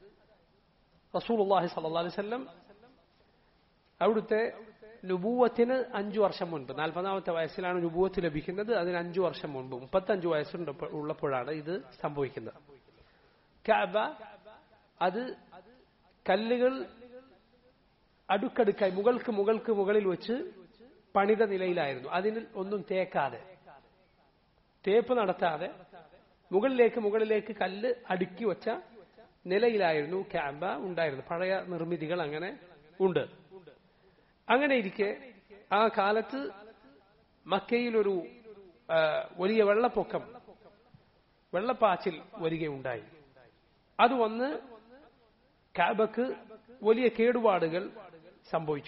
S1: റസൂലുള്ളാഹി സ്വല്ലല്ലാഹി അലൈഹി വസല്ലം അവിടുത്തെ നുബൂവത്തിന് അഞ്ചു വർഷം മുൻപ് നാൽപ്പതാമത്തെ വയസ്സിലാണ് നുബൂവത്ത് ലഭിക്കുന്നത് അതിന് അഞ്ചു വർഷം മുൻപ് മുപ്പത്തഞ്ചു വയസ്സുണ്ട് ഉള്ളപ്പോഴാണ് ഇത് സംഭവിക്കുന്നത് കാബ അത് കല്ലുകൾ അടുക്കടുക്കായി മുകൾക്ക് മുകൾക്ക് മുകളിൽ വെച്ച് പണിത നിലയിലായിരുന്നു അതിന് ഒന്നും തേക്കാതെ തേപ്പ് നടത്താതെ മുകളിലേക്ക് മുകളിലേക്ക് കല്ല് അടുക്കി വച്ച നിലയിലായിരുന്നു ക്യാമ്പ ഉണ്ടായിരുന്നു പഴയ നിർമ്മിതികൾ അങ്ങനെ ഉണ്ട് അങ്ങനെ ഇരിക്കെ ആ കാലത്ത് മക്കയിലൊരു വലിയ വെള്ളപ്പൊക്കം വെള്ളപ്പാച്ചിൽ വരികയുണ്ടായി അത് വന്ന് കാബക്ക് വലിയ കേടുപാടുകൾ സംഭവിച്ചു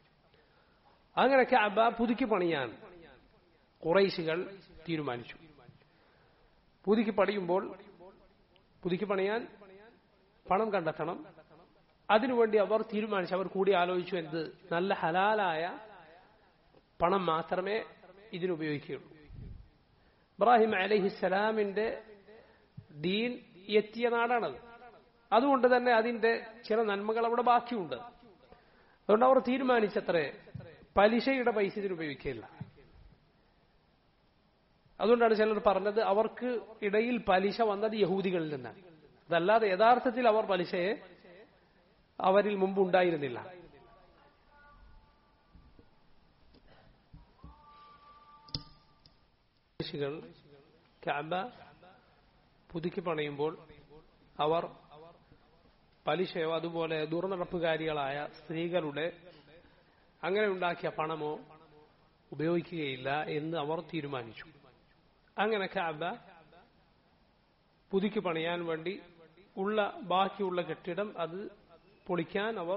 S1: അങ്ങനെ കാബ പുതുക്കി പണിയാൻ കുറൈശികൾ തീരുമാനിച്ചു പുതുക്കി പണിയുമ്പോൾ പുതുക്കി പണിയാൻ പണം കണ്ടെത്തണം അതിനുവേണ്ടി അവർ തീരുമാനിച്ചു അവർ കൂടി ആലോചിച്ചു എന്ത് നല്ല ഹലാലായ പണം മാത്രമേ ഇതിനുപയോഗിക്കുകയുള്ളൂ ഇബ്രാഹിം അലഹിസ്സലാമിന്റെ ദീൻ എത്തിയ നാടാണത് അതുകൊണ്ട് തന്നെ അതിന്റെ ചില നന്മകൾ അവിടെ ബാക്കിയുണ്ട് അതുകൊണ്ട് അവർ തീരുമാനിച്ചത്രേ പലിശയുടെ പൈസ ഇതിന് ഉപയോഗിക്കില്ല അതുകൊണ്ടാണ് ചിലർ പറഞ്ഞത് അവർക്ക് ഇടയിൽ പലിശ വന്നത് യഹൂദികളിൽ നിന്നാണ് അതല്ലാതെ യഥാർത്ഥത്തിൽ അവർ പലിശയെ അവരിൽ മുമ്പ് ഉണ്ടായിരുന്നില്ല കൾ കാബ പുതുക്കി പണിയുമ്പോൾ അവർ പലിശയോ അതുപോലെ ദുർനടപ്പുകാരികളായ സ്ത്രീകളുടെ അങ്ങനെ ഉണ്ടാക്കിയ പണമോ ഉപയോഗിക്കുകയില്ല എന്ന് അവർ തീരുമാനിച്ചു അങ്ങനെ കാബ പുതുക്കി പണിയാൻ വേണ്ടി ഉള്ള ബാക്കിയുള്ള കെട്ടിടം അത് പൊളിക്കാൻ അവർ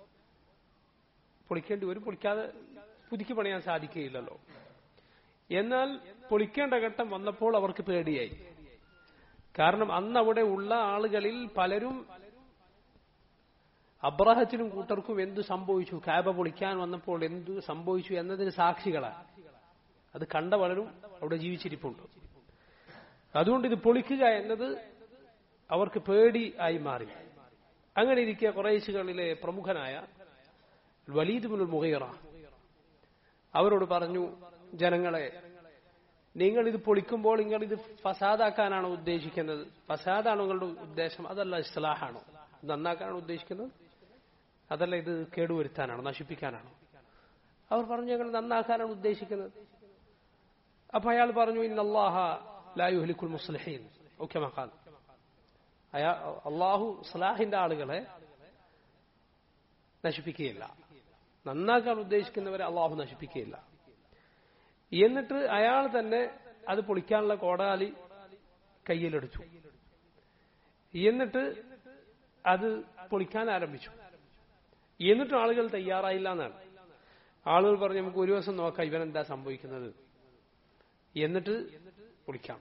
S1: പൊളിക്കേണ്ടി വരും പൊളിക്കാതെ പുതുക്കി പണിയാൻ സാധിക്കുകയില്ലല്ലോ എന്നാൽ പൊളിക്കേണ്ട ഘട്ടം വന്നപ്പോൾ അവർക്ക് പേടിയായി കാരണം അന്ന് അവിടെ ഉള്ള ആളുകളിൽ പലരും അബ്രഹത്തിനും കൂട്ടർക്കും എന്തു സംഭവിച്ചു കാബ പൊളിക്കാൻ വന്നപ്പോൾ എന്തു സംഭവിച്ചു എന്നതിന് സാക്ഷികളാണ് അത് കണ്ട പലരും അവിടെ ജീവിച്ചിരിപ്പുണ്ട് അതുകൊണ്ട് ഇത് പൊളിക്കുക എന്നത് അവർക്ക് പേടി ആയി മാറി അങ്ങനെ ഇരിക്കെ കുറേശുകളിലെ പ്രമുഖനായ വലീദ് മുൽ മുഹീറ അവരോട് പറഞ്ഞു ജനങ്ങളെ നിങ്ങൾ ഇത് പൊളിക്കുമ്പോൾ നിങ്ങൾ ഇത് ഫസാദാക്കാനാണോ ഉദ്ദേശിക്കുന്നത് ഫസാദാണോ നിങ്ങളുടെ ഉദ്ദേശം അതല്ല ഇസ്ലാഹാണോ നന്നാക്കാനാണോ ഉദ്ദേശിക്കുന്നത് അതല്ല ഇത് കേടുവരുത്താനാണോ നശിപ്പിക്കാനാണോ അവർ പറഞ്ഞു ഞങ്ങൾ നന്നാക്കാനാണ് ഉദ്ദേശിക്കുന്നത് അപ്പൊ അയാൾ പറഞ്ഞു ഇന്നല്ലാഹ ലായുഹലിക്കുൽ മുസ്ലിഹീൻ ഓക്കെ മഹാൻ അയാ അള്ളാഹു സലാഹിന്റെ ആളുകളെ നശിപ്പിക്കുകയില്ല നന്നാക്കാൻ ഉദ്ദേശിക്കുന്നവരെ അള്ളാഹു നശിപ്പിക്കുകയില്ല എന്നിട്ട് അയാൾ തന്നെ അത് പൊളിക്കാനുള്ള കോടാലി കയ്യിലെടുത്തു എന്നിട്ട് അത് പൊളിക്കാൻ ആരംഭിച്ചു എന്നിട്ടും ആളുകൾ തയ്യാറായില്ല എന്നാണ് ആളുകൾ പറഞ്ഞു നമുക്ക് ഒരു ദിവസം നോക്കാം ഇവൻ എന്താ സംഭവിക്കുന്നത് എന്നിട്ട് പൊളിക്കാം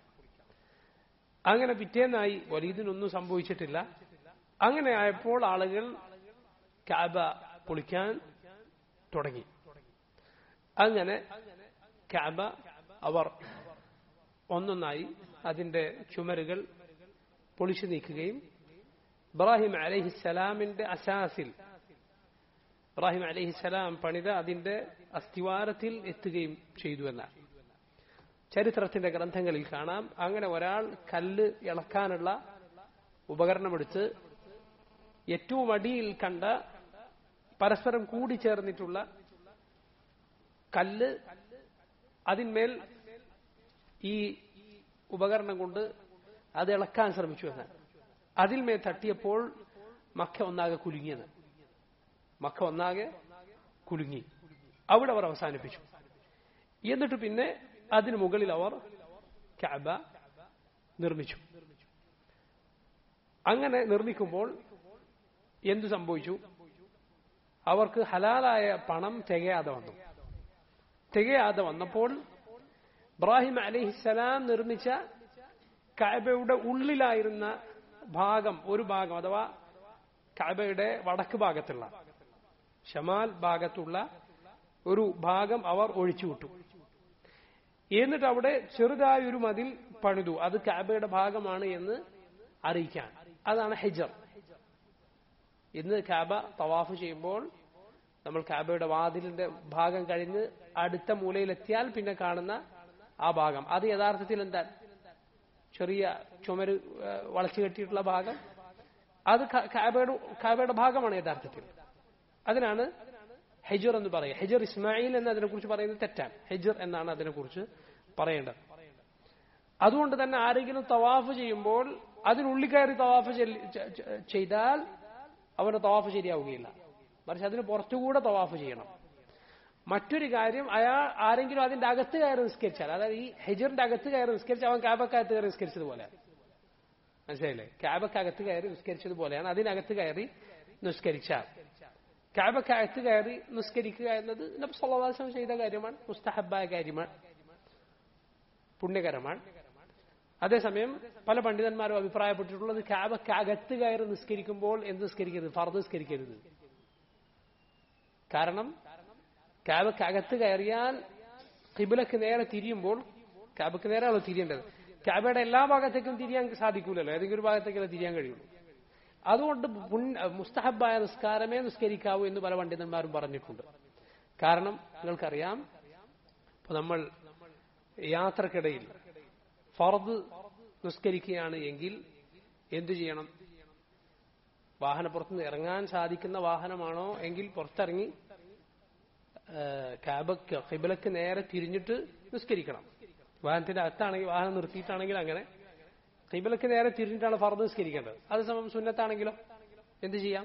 S1: അങ്ങനെ പിറ്റേന്നായി വലീദിനൊന്നും സംഭവിച്ചിട്ടില്ല അങ്ങനെ ആയപ്പോൾ ആളുകൾ കാബ പൊളിക്കാൻ തുടങ്ങി അങ്ങനെ കാബ അവർ ഒന്നൊന്നായി അതിന്റെ ചുമരുകൾ പൊളിച്ചു നീക്കുകയും ഇബ്രാഹിം അലഹിസലാമിന്റെ അസാസിൽ ഇബ്രാഹിം അലഹിസലാം പണിത അതിന്റെ അസ്ഥിവാരത്തിൽ എത്തുകയും ചെയ്തു എന്നാണ് ചരിത്രത്തിന്റെ ഗ്രന്ഥങ്ങളിൽ കാണാം അങ്ങനെ ഒരാൾ കല്ല് ഇളക്കാനുള്ള ഉപകരണമെടുത്ത് ഏറ്റവും അടിയിൽ കണ്ട പരസ്പരം കൂടിച്ചേർന്നിട്ടുള്ള കല്ല് അതിന്മേൽ ഈ ഉപകരണം കൊണ്ട് അത് ഇളക്കാൻ ശ്രമിച്ചു എന്നാണ് അതിൽമേൽ തട്ടിയപ്പോൾ മക്ക ഒന്നാകെ കുലുങ്ങിയത് മക്ക ഒന്നാകെ കുലുങ്ങി അവിടെ അവർ അവസാനിപ്പിച്ചു എന്നിട്ട് പിന്നെ അതിനു മുകളിൽ അവർ കാബ നിർമ്മിച്ചു അങ്ങനെ നിർമ്മിക്കുമ്പോൾ എന്തു സംഭവിച്ചു അവർക്ക് ഹലാലായ പണം തികയാതെ വന്നു തികയാതെ വന്നപ്പോൾ ഇബ്രാഹിം അലിഹിസലാം നിർമ്മിച്ച കാബയുടെ ഉള്ളിലായിരുന്ന ഭാഗം ഒരു ഭാഗം അഥവാ കാബയുടെ വടക്ക് ഭാഗത്തുള്ള ഷമാൽ ഭാഗത്തുള്ള ഒരു ഭാഗം അവർ ഒഴിച്ചുവിട്ടു എന്നിട്ട് അവിടെ ചെറുതായ ഒരു മതിൽ പണിതു അത് കാബയുടെ ഭാഗമാണ് എന്ന് അറിയിക്കാൻ അതാണ് ഹെജർ ഇന്ന് കാബ തവാഫ് ചെയ്യുമ്പോൾ നമ്മൾ കാബയുടെ വാതിലിന്റെ ഭാഗം കഴിഞ്ഞ് അടുത്ത മൂലയിലെത്തിയാൽ പിന്നെ കാണുന്ന ആ ഭാഗം അത് യഥാർത്ഥത്തിൽ എന്താ ചെറിയ ചുമര് വളച്ചു കെട്ടിയിട്ടുള്ള ഭാഗം അത് കാബയുടെ കാബയുടെ ഭാഗമാണ് യഥാർത്ഥത്തിൽ അതിനാണ് ഹെജർ എന്ന് പറയുക ഹെജർ ഇസ്മായിൽ എന്ന് അതിനെക്കുറിച്ച് പറയുന്നത് തെറ്റാണ് ഹെജർ എന്നാണ് അതിനെക്കുറിച്ച് പറയേണ്ടത് അതുകൊണ്ട് തന്നെ ആരെങ്കിലും തവാഫ് ചെയ്യുമ്പോൾ അതിനുള്ളിൽ കയറി തവാഫ് ചെയ്താൽ അവന്റെ തവാഫ് ശരിയാവുകയില്ല മറിച്ച് അതിന് പുറത്തുകൂടെ തവാഫ് ചെയ്യണം മറ്റൊരു കാര്യം അയാൾ ആരെങ്കിലും അതിന്റെ അകത്ത് കയറി നിസ്കരിച്ചാൽ അതായത് ഈ ഹെജറിന്റെ അകത്ത് കയറി നിസ്കരിച്ച് അവൻ കാബക്കകത്ത് കയറി നിസ്കരിച്ചതുപോലെ മനസ്സിലായില്ലേ കാബക്കകത്ത് കയറി നിസ്കരിച്ചതുപോലെയാണ് അതിനകത്ത് കയറി നിസ്കരിച്ചാൽ കാബക്കകത്ത് കയറി നിസ്കരിക്കുക എന്നത് നബി സല്ലാസ്ലം ചെയ്ത കാര്യമാണ് മുസ്തഹബായ കാര്യമാണ് പുണ്യകരമാണ് അതേസമയം പല പണ്ഡിതന്മാരും അഭിപ്രായപ്പെട്ടിട്ടുള്ളത് കാബക്കകത്ത് കയറി നിസ്കരിക്കുമ്പോൾ എന്ത് നിസ്കരിക്കരുത് ഫർദ് നിസ്കരിക്കരുത് കാരണം കാബക്കകത്ത് കയറിയാൽ കിബിലക്ക് നേരെ തിരിയുമ്പോൾ കാബക്ക് നേരെയാണല്ലോ തിരിയേണ്ടത് കാബയുടെ എല്ലാ ഭാഗത്തേക്കും തിരിയാൻ സാധിക്കൂലല്ലോ ഏതെങ്കിലും ഒരു ഭാഗത്തേക്കല്ലേ തിരിയാൻ കഴിയുള്ളൂ അതുകൊണ്ട് മുസ്തഹബായ നിസ്കാരമേ നിസ്കരിക്കാവൂ എന്ന് പല പണ്ഡിതന്മാരും പറഞ്ഞിട്ടുണ്ട് കാരണം നിങ്ങൾക്കറിയാം ഇപ്പൊ നമ്മൾ യാത്രക്കിടയിൽ ഫർദ് നിസ്കരിക്കുകയാണ് എങ്കിൽ എന്തു ചെയ്യണം വാഹനപ്പുറത്ത് ഇറങ്ങാൻ സാധിക്കുന്ന വാഹനമാണോ എങ്കിൽ പുറത്തിറങ്ങി കാബക്ക് ഖിബലക്ക് നേരെ തിരിഞ്ഞിട്ട് നിസ്കരിക്കണം വാഹനത്തിന്റെ അകത്താണെങ്കിൽ വാഹനം നിർത്തിയിട്ടാണെങ്കിൽ അങ്ങനെ ഖിബലക്ക് നേരെ തിരിഞ്ഞിട്ടാണ് ഫർദ് നിസ്കരിക്കേണ്ടത് അതേസമയം സുന്നത്താണെങ്കിലോ എന്ത് ചെയ്യാം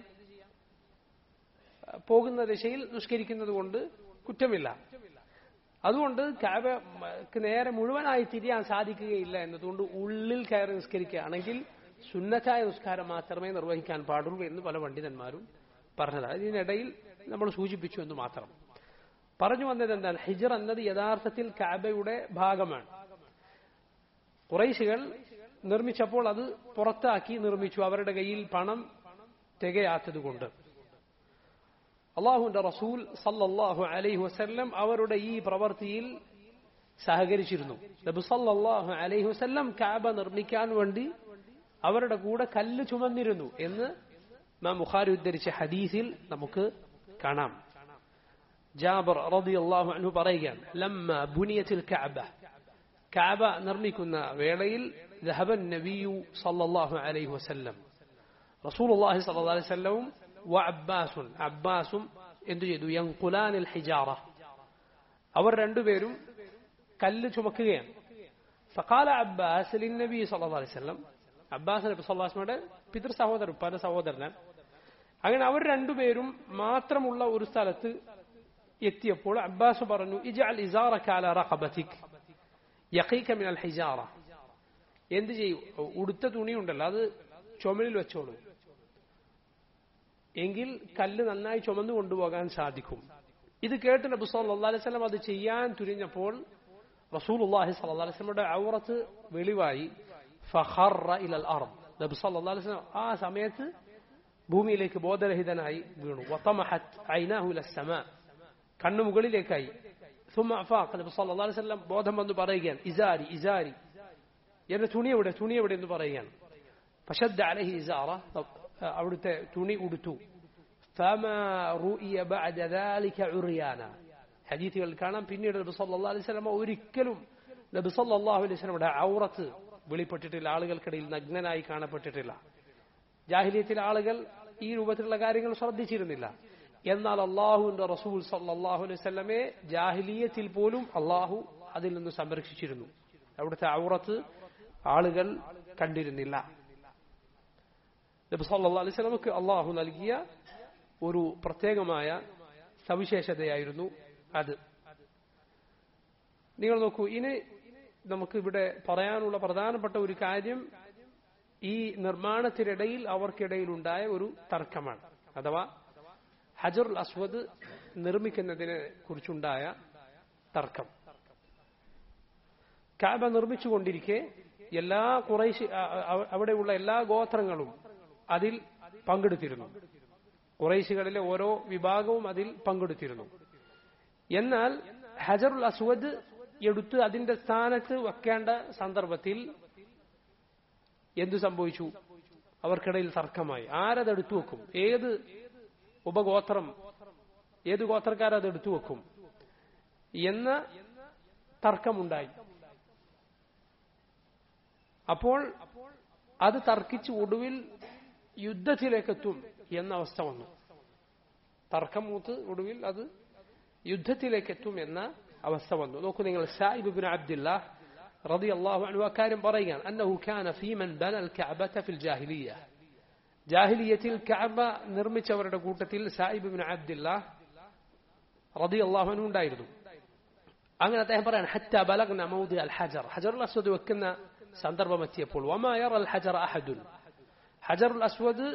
S1: പോകുന്ന ദിശയിൽ നിസ്കരിക്കുന്നത് കൊണ്ട് കുറ്റമില്ല അതുകൊണ്ട് കാബക്ക് നേരെ മുഴുവനായി തിരിയാൻ സാധിക്കുകയില്ല എന്നതുകൊണ്ട് ഉള്ളിൽ കയറി നിസ്കരിക്കുകയാണെങ്കിൽ സുന്നത്തായ നിസ്കാരം മാത്രമേ നിർവഹിക്കാൻ പാടുള്ളൂ എന്ന് പല പണ്ഡിതന്മാരും പറഞ്ഞതാണ് ഇതിനിടയിൽ നമ്മൾ സൂചിപ്പിച്ചു എന്ന് മാത്രം പറഞ്ഞു വന്നത് എന്താണ് ഹിജർ എന്നത് യഥാർത്ഥത്തിൽ കാബയുടെ ഭാഗമാണ് കുറൈശികൾ നിർമ്മിച്ചപ്പോൾ അത് പുറത്താക്കി നിർമ്മിച്ചു അവരുടെ കയ്യിൽ പണം തികയാത്തതുകൊണ്ട് അള്ളാഹുന്റെ റസൂൽ സല്ലല്ലാഹു അലൈഹി വസല്ലം അവരുടെ ഈ പ്രവൃത്തിയിൽ സഹകരിച്ചിരുന്നു നബി സല്ലല്ലാഹു അലൈഹി വസല്ലം കാബ നിർമ്മിക്കാൻ വേണ്ടി അവരുടെ കൂടെ കല്ല് ചുമന്നിരുന്നു എന്ന് നാം ബുഖാരി ഉദ്ധരിച്ച ഹദീസിൽ നമുക്ക് കാണാം ജാബർ റളിയല്ലാഹു അൻഹു പറയുകയാണ് ലമ്മ ബുനിയത്തിൽ കഅബ കഅബ നിർമ്മിക്കുന്ന വേളയിൽ ذهب النبي صلى الله عليه وسلم رسول الله صلى الله عليه وسلم وعباس عباس എന്തു ചെയ്തു യങ്കുലാനിൽ ഹിജാറ അവർ രണ്ടുപേരും കല്ല് ചുമക്കുകയാണ് ഫഖാല അബ്ബാസ് ലിന്നബി സല്ലല്ലാഹു അലൈഹി വസല്ലം അബ്ബാസ് നബി സല്ലല്ലാഹു അലൈഹി വസല്ലമയുടെ പിതൃ സഹോദരൻ ഉപ്പാന്റെ സഹോദരനാണ് അങ്ങനെ അവർ രണ്ടുപേരും മാത്രമുള്ള ഒരു സ്ഥലത്ത് എത്തിയപ്പോൾ അബ്ബാസ് പറഞ്ഞു ഇജഅൽ ഇസാറക അല റഖബതിക് യഖീക മിനൽ ഹിജാറ എന്ത് ചെയ്യും ഉടുത്ത തുണിയുണ്ടല്ലോ അത് ചുമലിൽ വെച്ചോളൂ എങ്കിൽ കല്ല് നന്നായി ചുമന്നു കൊണ്ടുപോകാൻ സാധിക്കും ഇത് കേട്ട് നബി സല്ലല്ലാഹു അലൈഹി വസല്ലം അത് ചെയ്യാൻ തുനിഞ്ഞപ്പോൾ റസൂലുള്ളാഹി സ്വല്ലല്ലാഹു അലൈഹി വസല്ലമയുടെ ഔറത്ത് വെളിവായി ഫഖറ ഇലൽ അർദ് നബി സല്ലല്ലാഹു അലൈഹി വസല്ലം ആ സമയത്ത് ഭൂമിയിലേക്ക് ബോധരഹിതനായി വീണു വതമഹത് ഐനാഹു ഇലസ്സമാ കണ്ണു മുകളിലേക്കായി ثم أفاق നബി സല്ലല്ലാഹു അലൈഹി വസല്ലം ബോധം വന്ന് പറയുകയാണ് ഇസാരി ഇസാരി എന്റെ തുണി എവിടെ തുണി എവിടെ എന്ന് പറയുകയാണ് ഫശദ്ദ അലൈഹി ഇസാറ അവിടുത്തെ തുണി ഉടുത്തു فما رؤي بعد ذلك عريانا ഹദീസുകൾ കാണാം പിന്നീട് നബി സല്ലല്ലാഹു അലൈഹി വസല്ലം ഒരിക്കലും നബി സല്ലല്ലാഹു അലൈഹി വസല്ലമയുടെ ഔറത്ത് വെളിപ്പെട്ടിട്ടില്ല ആളുകൾക്കിടയിൽ നഗ്നനായി കാണപ്പെട്ടിട്ടില്ല ജാഹിലിയത്തിലെ ആളുകൾ ഈ രൂപത്തിലുള്ള കാര്യങ്ങൾ ശ്രദ്ധിച്ചിരുന്നില്ല എന്നാൽ അള്ളാഹുവിന്റെ റസൂൽ സല്ലല്ലാഹു അലൈഹി വസല്ലമയെ ജാഹിലിയത്തിൽ പോലും അള്ളാഹു അതിൽ നിന്ന് സംരക്ഷിച്ചിരുന്നു അവിടുത്തെ ഔറത്ത് ആളുകൾ കണ്ടിരുന്നില്ല നബി സല്ലല്ലാഹു അലൈഹി വസല്ലമക്ക് അള്ളാഹു നൽകിയ ഒരു പ്രത്യേകമായ സവിശേഷതയായിരുന്നു അത് നിങ്ങൾ നോക്കൂ ഇനി നമുക്ക് ഇവിടെ പറയാനുള്ള പ്രധാനപ്പെട്ട ഒരു കാര്യം ഈ നിർമ്മാണത്തിനിടയിൽ അവർക്കിടയിൽ ഉണ്ടായ ഒരു തർക്കമാണ് അഥവാ ഹജറുൽ അസ്വദ് നിർമ്മിക്കുന്നതിനെ കുറിച്ചുണ്ടായ തർക്കം കാബ നിർമ്മിച്ചുകൊണ്ടിരിക്കെ എല്ലാ കുറേശ് അവിടെയുള്ള എല്ലാ ഗോത്രങ്ങളും അതിൽ പങ്കെടുത്തിരുന്നു കുറേശികളിലെ ഓരോ വിഭാഗവും അതിൽ പങ്കെടുത്തിരുന്നു എന്നാൽ ഹജറുൽ അസ്വദ് എടുത്ത് അതിന്റെ സ്ഥാനത്ത് വെക്കേണ്ട സന്ദർഭത്തിൽ എന്തു സംഭവിച്ചു അവർക്കിടയിൽ തർക്കമായി ആരത് എടുത്തു വെക്കും ഏത് ഉപഗോത്രം ഏത് ഗോത്രക്കാരത് എടുത്തു വെക്കും എന്ന തർക്കമുണ്ടായി അപ്പോൾ അത് തർക്കിച്ച് ഒടുവിൽ യുദ്ധത്തിലേക്കെത്തും എന്ന അവസ്ഥ വന്നു തർക്കം മൂത്ത് ഒടുവിൽ അത് യുദ്ധത്തിലേക്കെത്തും എന്ന അവസ്ഥ വന്നു നോക്കൂ നിങ്ങൾ സായിബ് ബിൻ അബ്ദുല്ല റതി അള്ളാഹു അനു അക്കാര്യം പറയുകയാണ് അന്നഹു കാന ഫീമൻ ബനൽ കഅബത ഫിൽ ജാഹിലിയ ജാഹിലിയത്തിൽ കഅബ നിർമ്മിച്ചവരുടെ കൂട്ടത്തിൽ സായിബ് ബിൻ അബ്ദുല്ല റതി അള്ളാഹു അനു ഉണ്ടായിരുന്നു അങ്ങനെ അദ്ദേഹം പറയാൻ ഹത്ത ബലഗ്ന മൗദി അൽ ഹജർ ഹജറുൽ അസ്വദ് വെക്കുന്ന സന്ദർഭം എത്തിയപ്പോൾ വമാ യറ അൽ ഹജർ അഹദുൻ ഹജറുൽ അസ്വദ്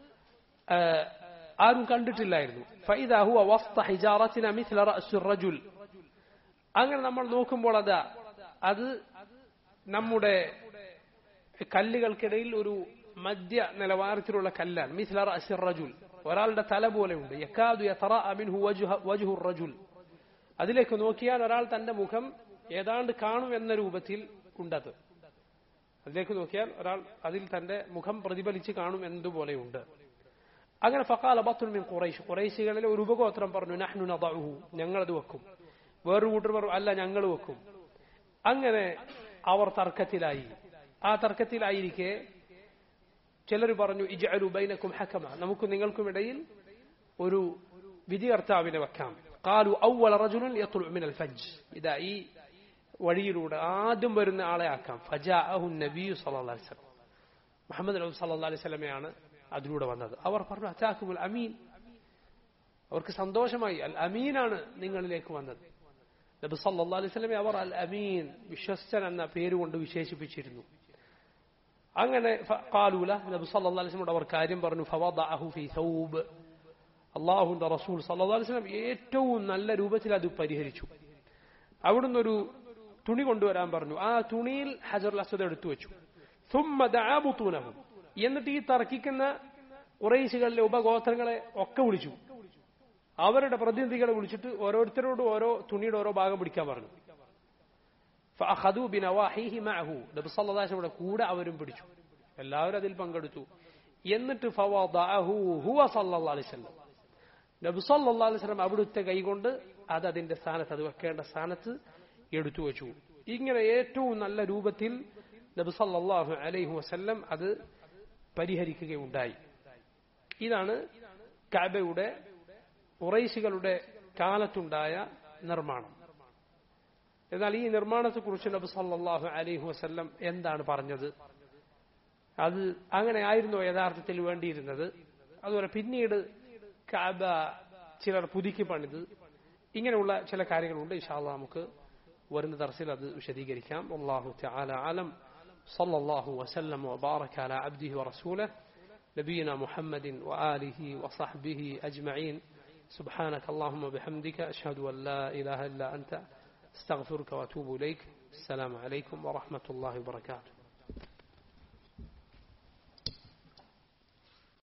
S1: ആരും കണ്ടിട്ടില്ലായിരുന്നു ഫൈദ ഹുവ വസ്ത ഹിജാറത്തിന മിഥ്ല റഅസുർ റജുൽ അങ്ങനെ നമ്മൾ നോക്കുമ്പോൾ അതാ അത് നമ്മുടെ കല്ലുകൾക്കിടയിൽ ഒരു മധ്യ നിലവാരത്തിലുള്ള കല്ലാണ് മിഥ്ല റഅസിർ റജുൽ ഒരാളുടെ തല പോലെയുണ്ട് യക്കാദു യതറ മിൻഹു വജ്ഹ വജ്ഹു റജുൽ അതിലേക്ക് നോക്കിയാൽ ഒരാൾ തന്റെ മുഖം ഏതാണ്ട് കാണും എന്ന രൂപത്തിൽ ഉണ്ടത് അതിലേക്ക് നോക്കിയാൽ ഒരാൾ അതിൽ തന്റെ മുഖം പ്രതിഫലിച്ച് കാണും എന്നതുപോലെയുണ്ട് അങ്ങനെ ഫക്കാല ബത്തുൽ മിൻ ഖുറൈശ് ഖുറൈശികളിലെ ഒരു ഉപഗോത്രം പറഞ്ഞു നഹ്നു നദഉഹു ഞങ്ങളത് വെക്കും വേറൊരു കൂട്ടർ പറഞ്ഞു അല്ല ഞങ്ങൾ വെക്കും അങ്ങനെ അവർ തർക്കത്തിലായി ആ തർക്കത്തിലായിരിക്കെ ചിലർ പറഞ്ഞു ഇജഅലു ബൈനക്കും ഹക്കമ നമുക്ക് നിങ്ങൾക്കും ഇടയിൽ ഒരു വിധികർത്താവിനെ വെക്കാം قالوا أول رجل يطلع من الفج إذا ഈ വഴിയിലൂടെ ആദ്യം വരുന്ന ആളെ ആക്കാം ഫജാഅഹു നബി സല്ലല്ലാഹു അലൈഹി വസല്ലം മുഹമ്മദ് നബി സല്ലല്ലാഹു അലൈഹി വസല്ലമയാണ് അതിലൂടെ വന്നത് അവർ പറഞ്ഞു അതാക്കുമുൽ അമീൻ അവർക്ക് സന്തോഷമായി അൽ അമീനാണ് നിങ്ങളിലേക്ക് വന്നത് നബി സല്ലല്ലാഹു അലൈഹി വസല്ലമയെ അവർ അൽ അമീൻ വിശ്വസ്തൻ എന്ന പേരുകൊണ്ട് വിശേഷിപ്പിച്ചിരുന്നു അങ്ങനെ കാലൂല നബി സല്ലല്ലാഹു അലൈഹി വസല്ലം അവർ കാര്യം പറഞ്ഞു ഫവദഅഹു ഫീ സൗബ് അള്ളാഹുന്റെ റസൂൽ സല്ലല്ലാഹു അലൈഹി വസല്ലം ഏറ്റവും നല്ല രൂപത്തിൽ അത് പരിഹരിച്ചു അവിടുന്ന് ഒരു തുണി കൊണ്ടുവരാൻ പറഞ്ഞു ആ തുണിയിൽ ഹജറുൽ അസ്വദ് എടുത്തു വെച്ചു ثم دعا بطونهم എന്നിട്ട് ഈ തർക്കിക്കുന്ന കുറേശികളിലെ ഉപഗോത്രങ്ങളെ ഒക്കെ വിളിച്ചു അവരുടെ പ്രതിനിധികളെ വിളിച്ചിട്ട് ഓരോരുത്തരോടും ഓരോ തുണിയുടെ ഓരോ ഭാഗം പിടിക്കാൻ പറഞ്ഞു فأخذوا بنواحيه معه നബി സല്ലല്ലാഹു അലൈഹി വസല്ലം കൂടെ അവരും പിടിച്ചു എല്ലാവരും അതിൽ പങ്കെടുത്തു എന്നിട്ട് ഫവദഅഹു ഹുവ സല്ലല്ലാഹു അലൈഹി വസല്ലം നബി സല്ലല്ലാഹു അലൈഹി വസല്ലം അവിടുത്തെ കൈകൊണ്ട് അത് അതിന്റെ സ്ഥാനത്ത് അത് വെക്കേണ്ട സ്ഥാനത്ത് എടുത്തു വെച്ചു ഇങ്ങനെ ഏറ്റവും നല്ല രൂപത്തിൽ നബി സല്ലല്ലാഹു അലൈഹി വസല്ലം അത് പരിഹരിക്കുകയുണ്ടായി ഇതാണ് കാബയുടെ ഉറൈശികളുടെ കാലത്തുണ്ടായ നിർമ്മാണം എന്നാൽ ഈ നിർമ്മാണത്തെക്കുറിച്ച് നബി സല്ലല്ലാഹു അലൈഹി വസല്ലം എന്താണ് പറഞ്ഞത് അത് അങ്ങനെ ആയിരുന്നു യഥാർത്ഥത്തിൽ വേണ്ടിയിരുന്നത് അതുപോലെ പിന്നീട് കാബ ചിലർ പുതുക്കി പണിത് ഇങ്ങനെയുള്ള ചില കാര്യങ്ങളുണ്ട് ഇഷാല്ല നമുക്ക് വരുന്ന ദർസിൽ അത് വിശദീകരിക്കാം അള്ളാഹു തആല അലം صلى الله وسلم وبارك على عبده ورسوله نبينا محمد وآله وصحبه أجمعين سبحانك اللهم وبحمدك أشهد أن لا إله إلا أنت استغفرك وأتوب إليك السلام عليكم ورحمة الله وبركاته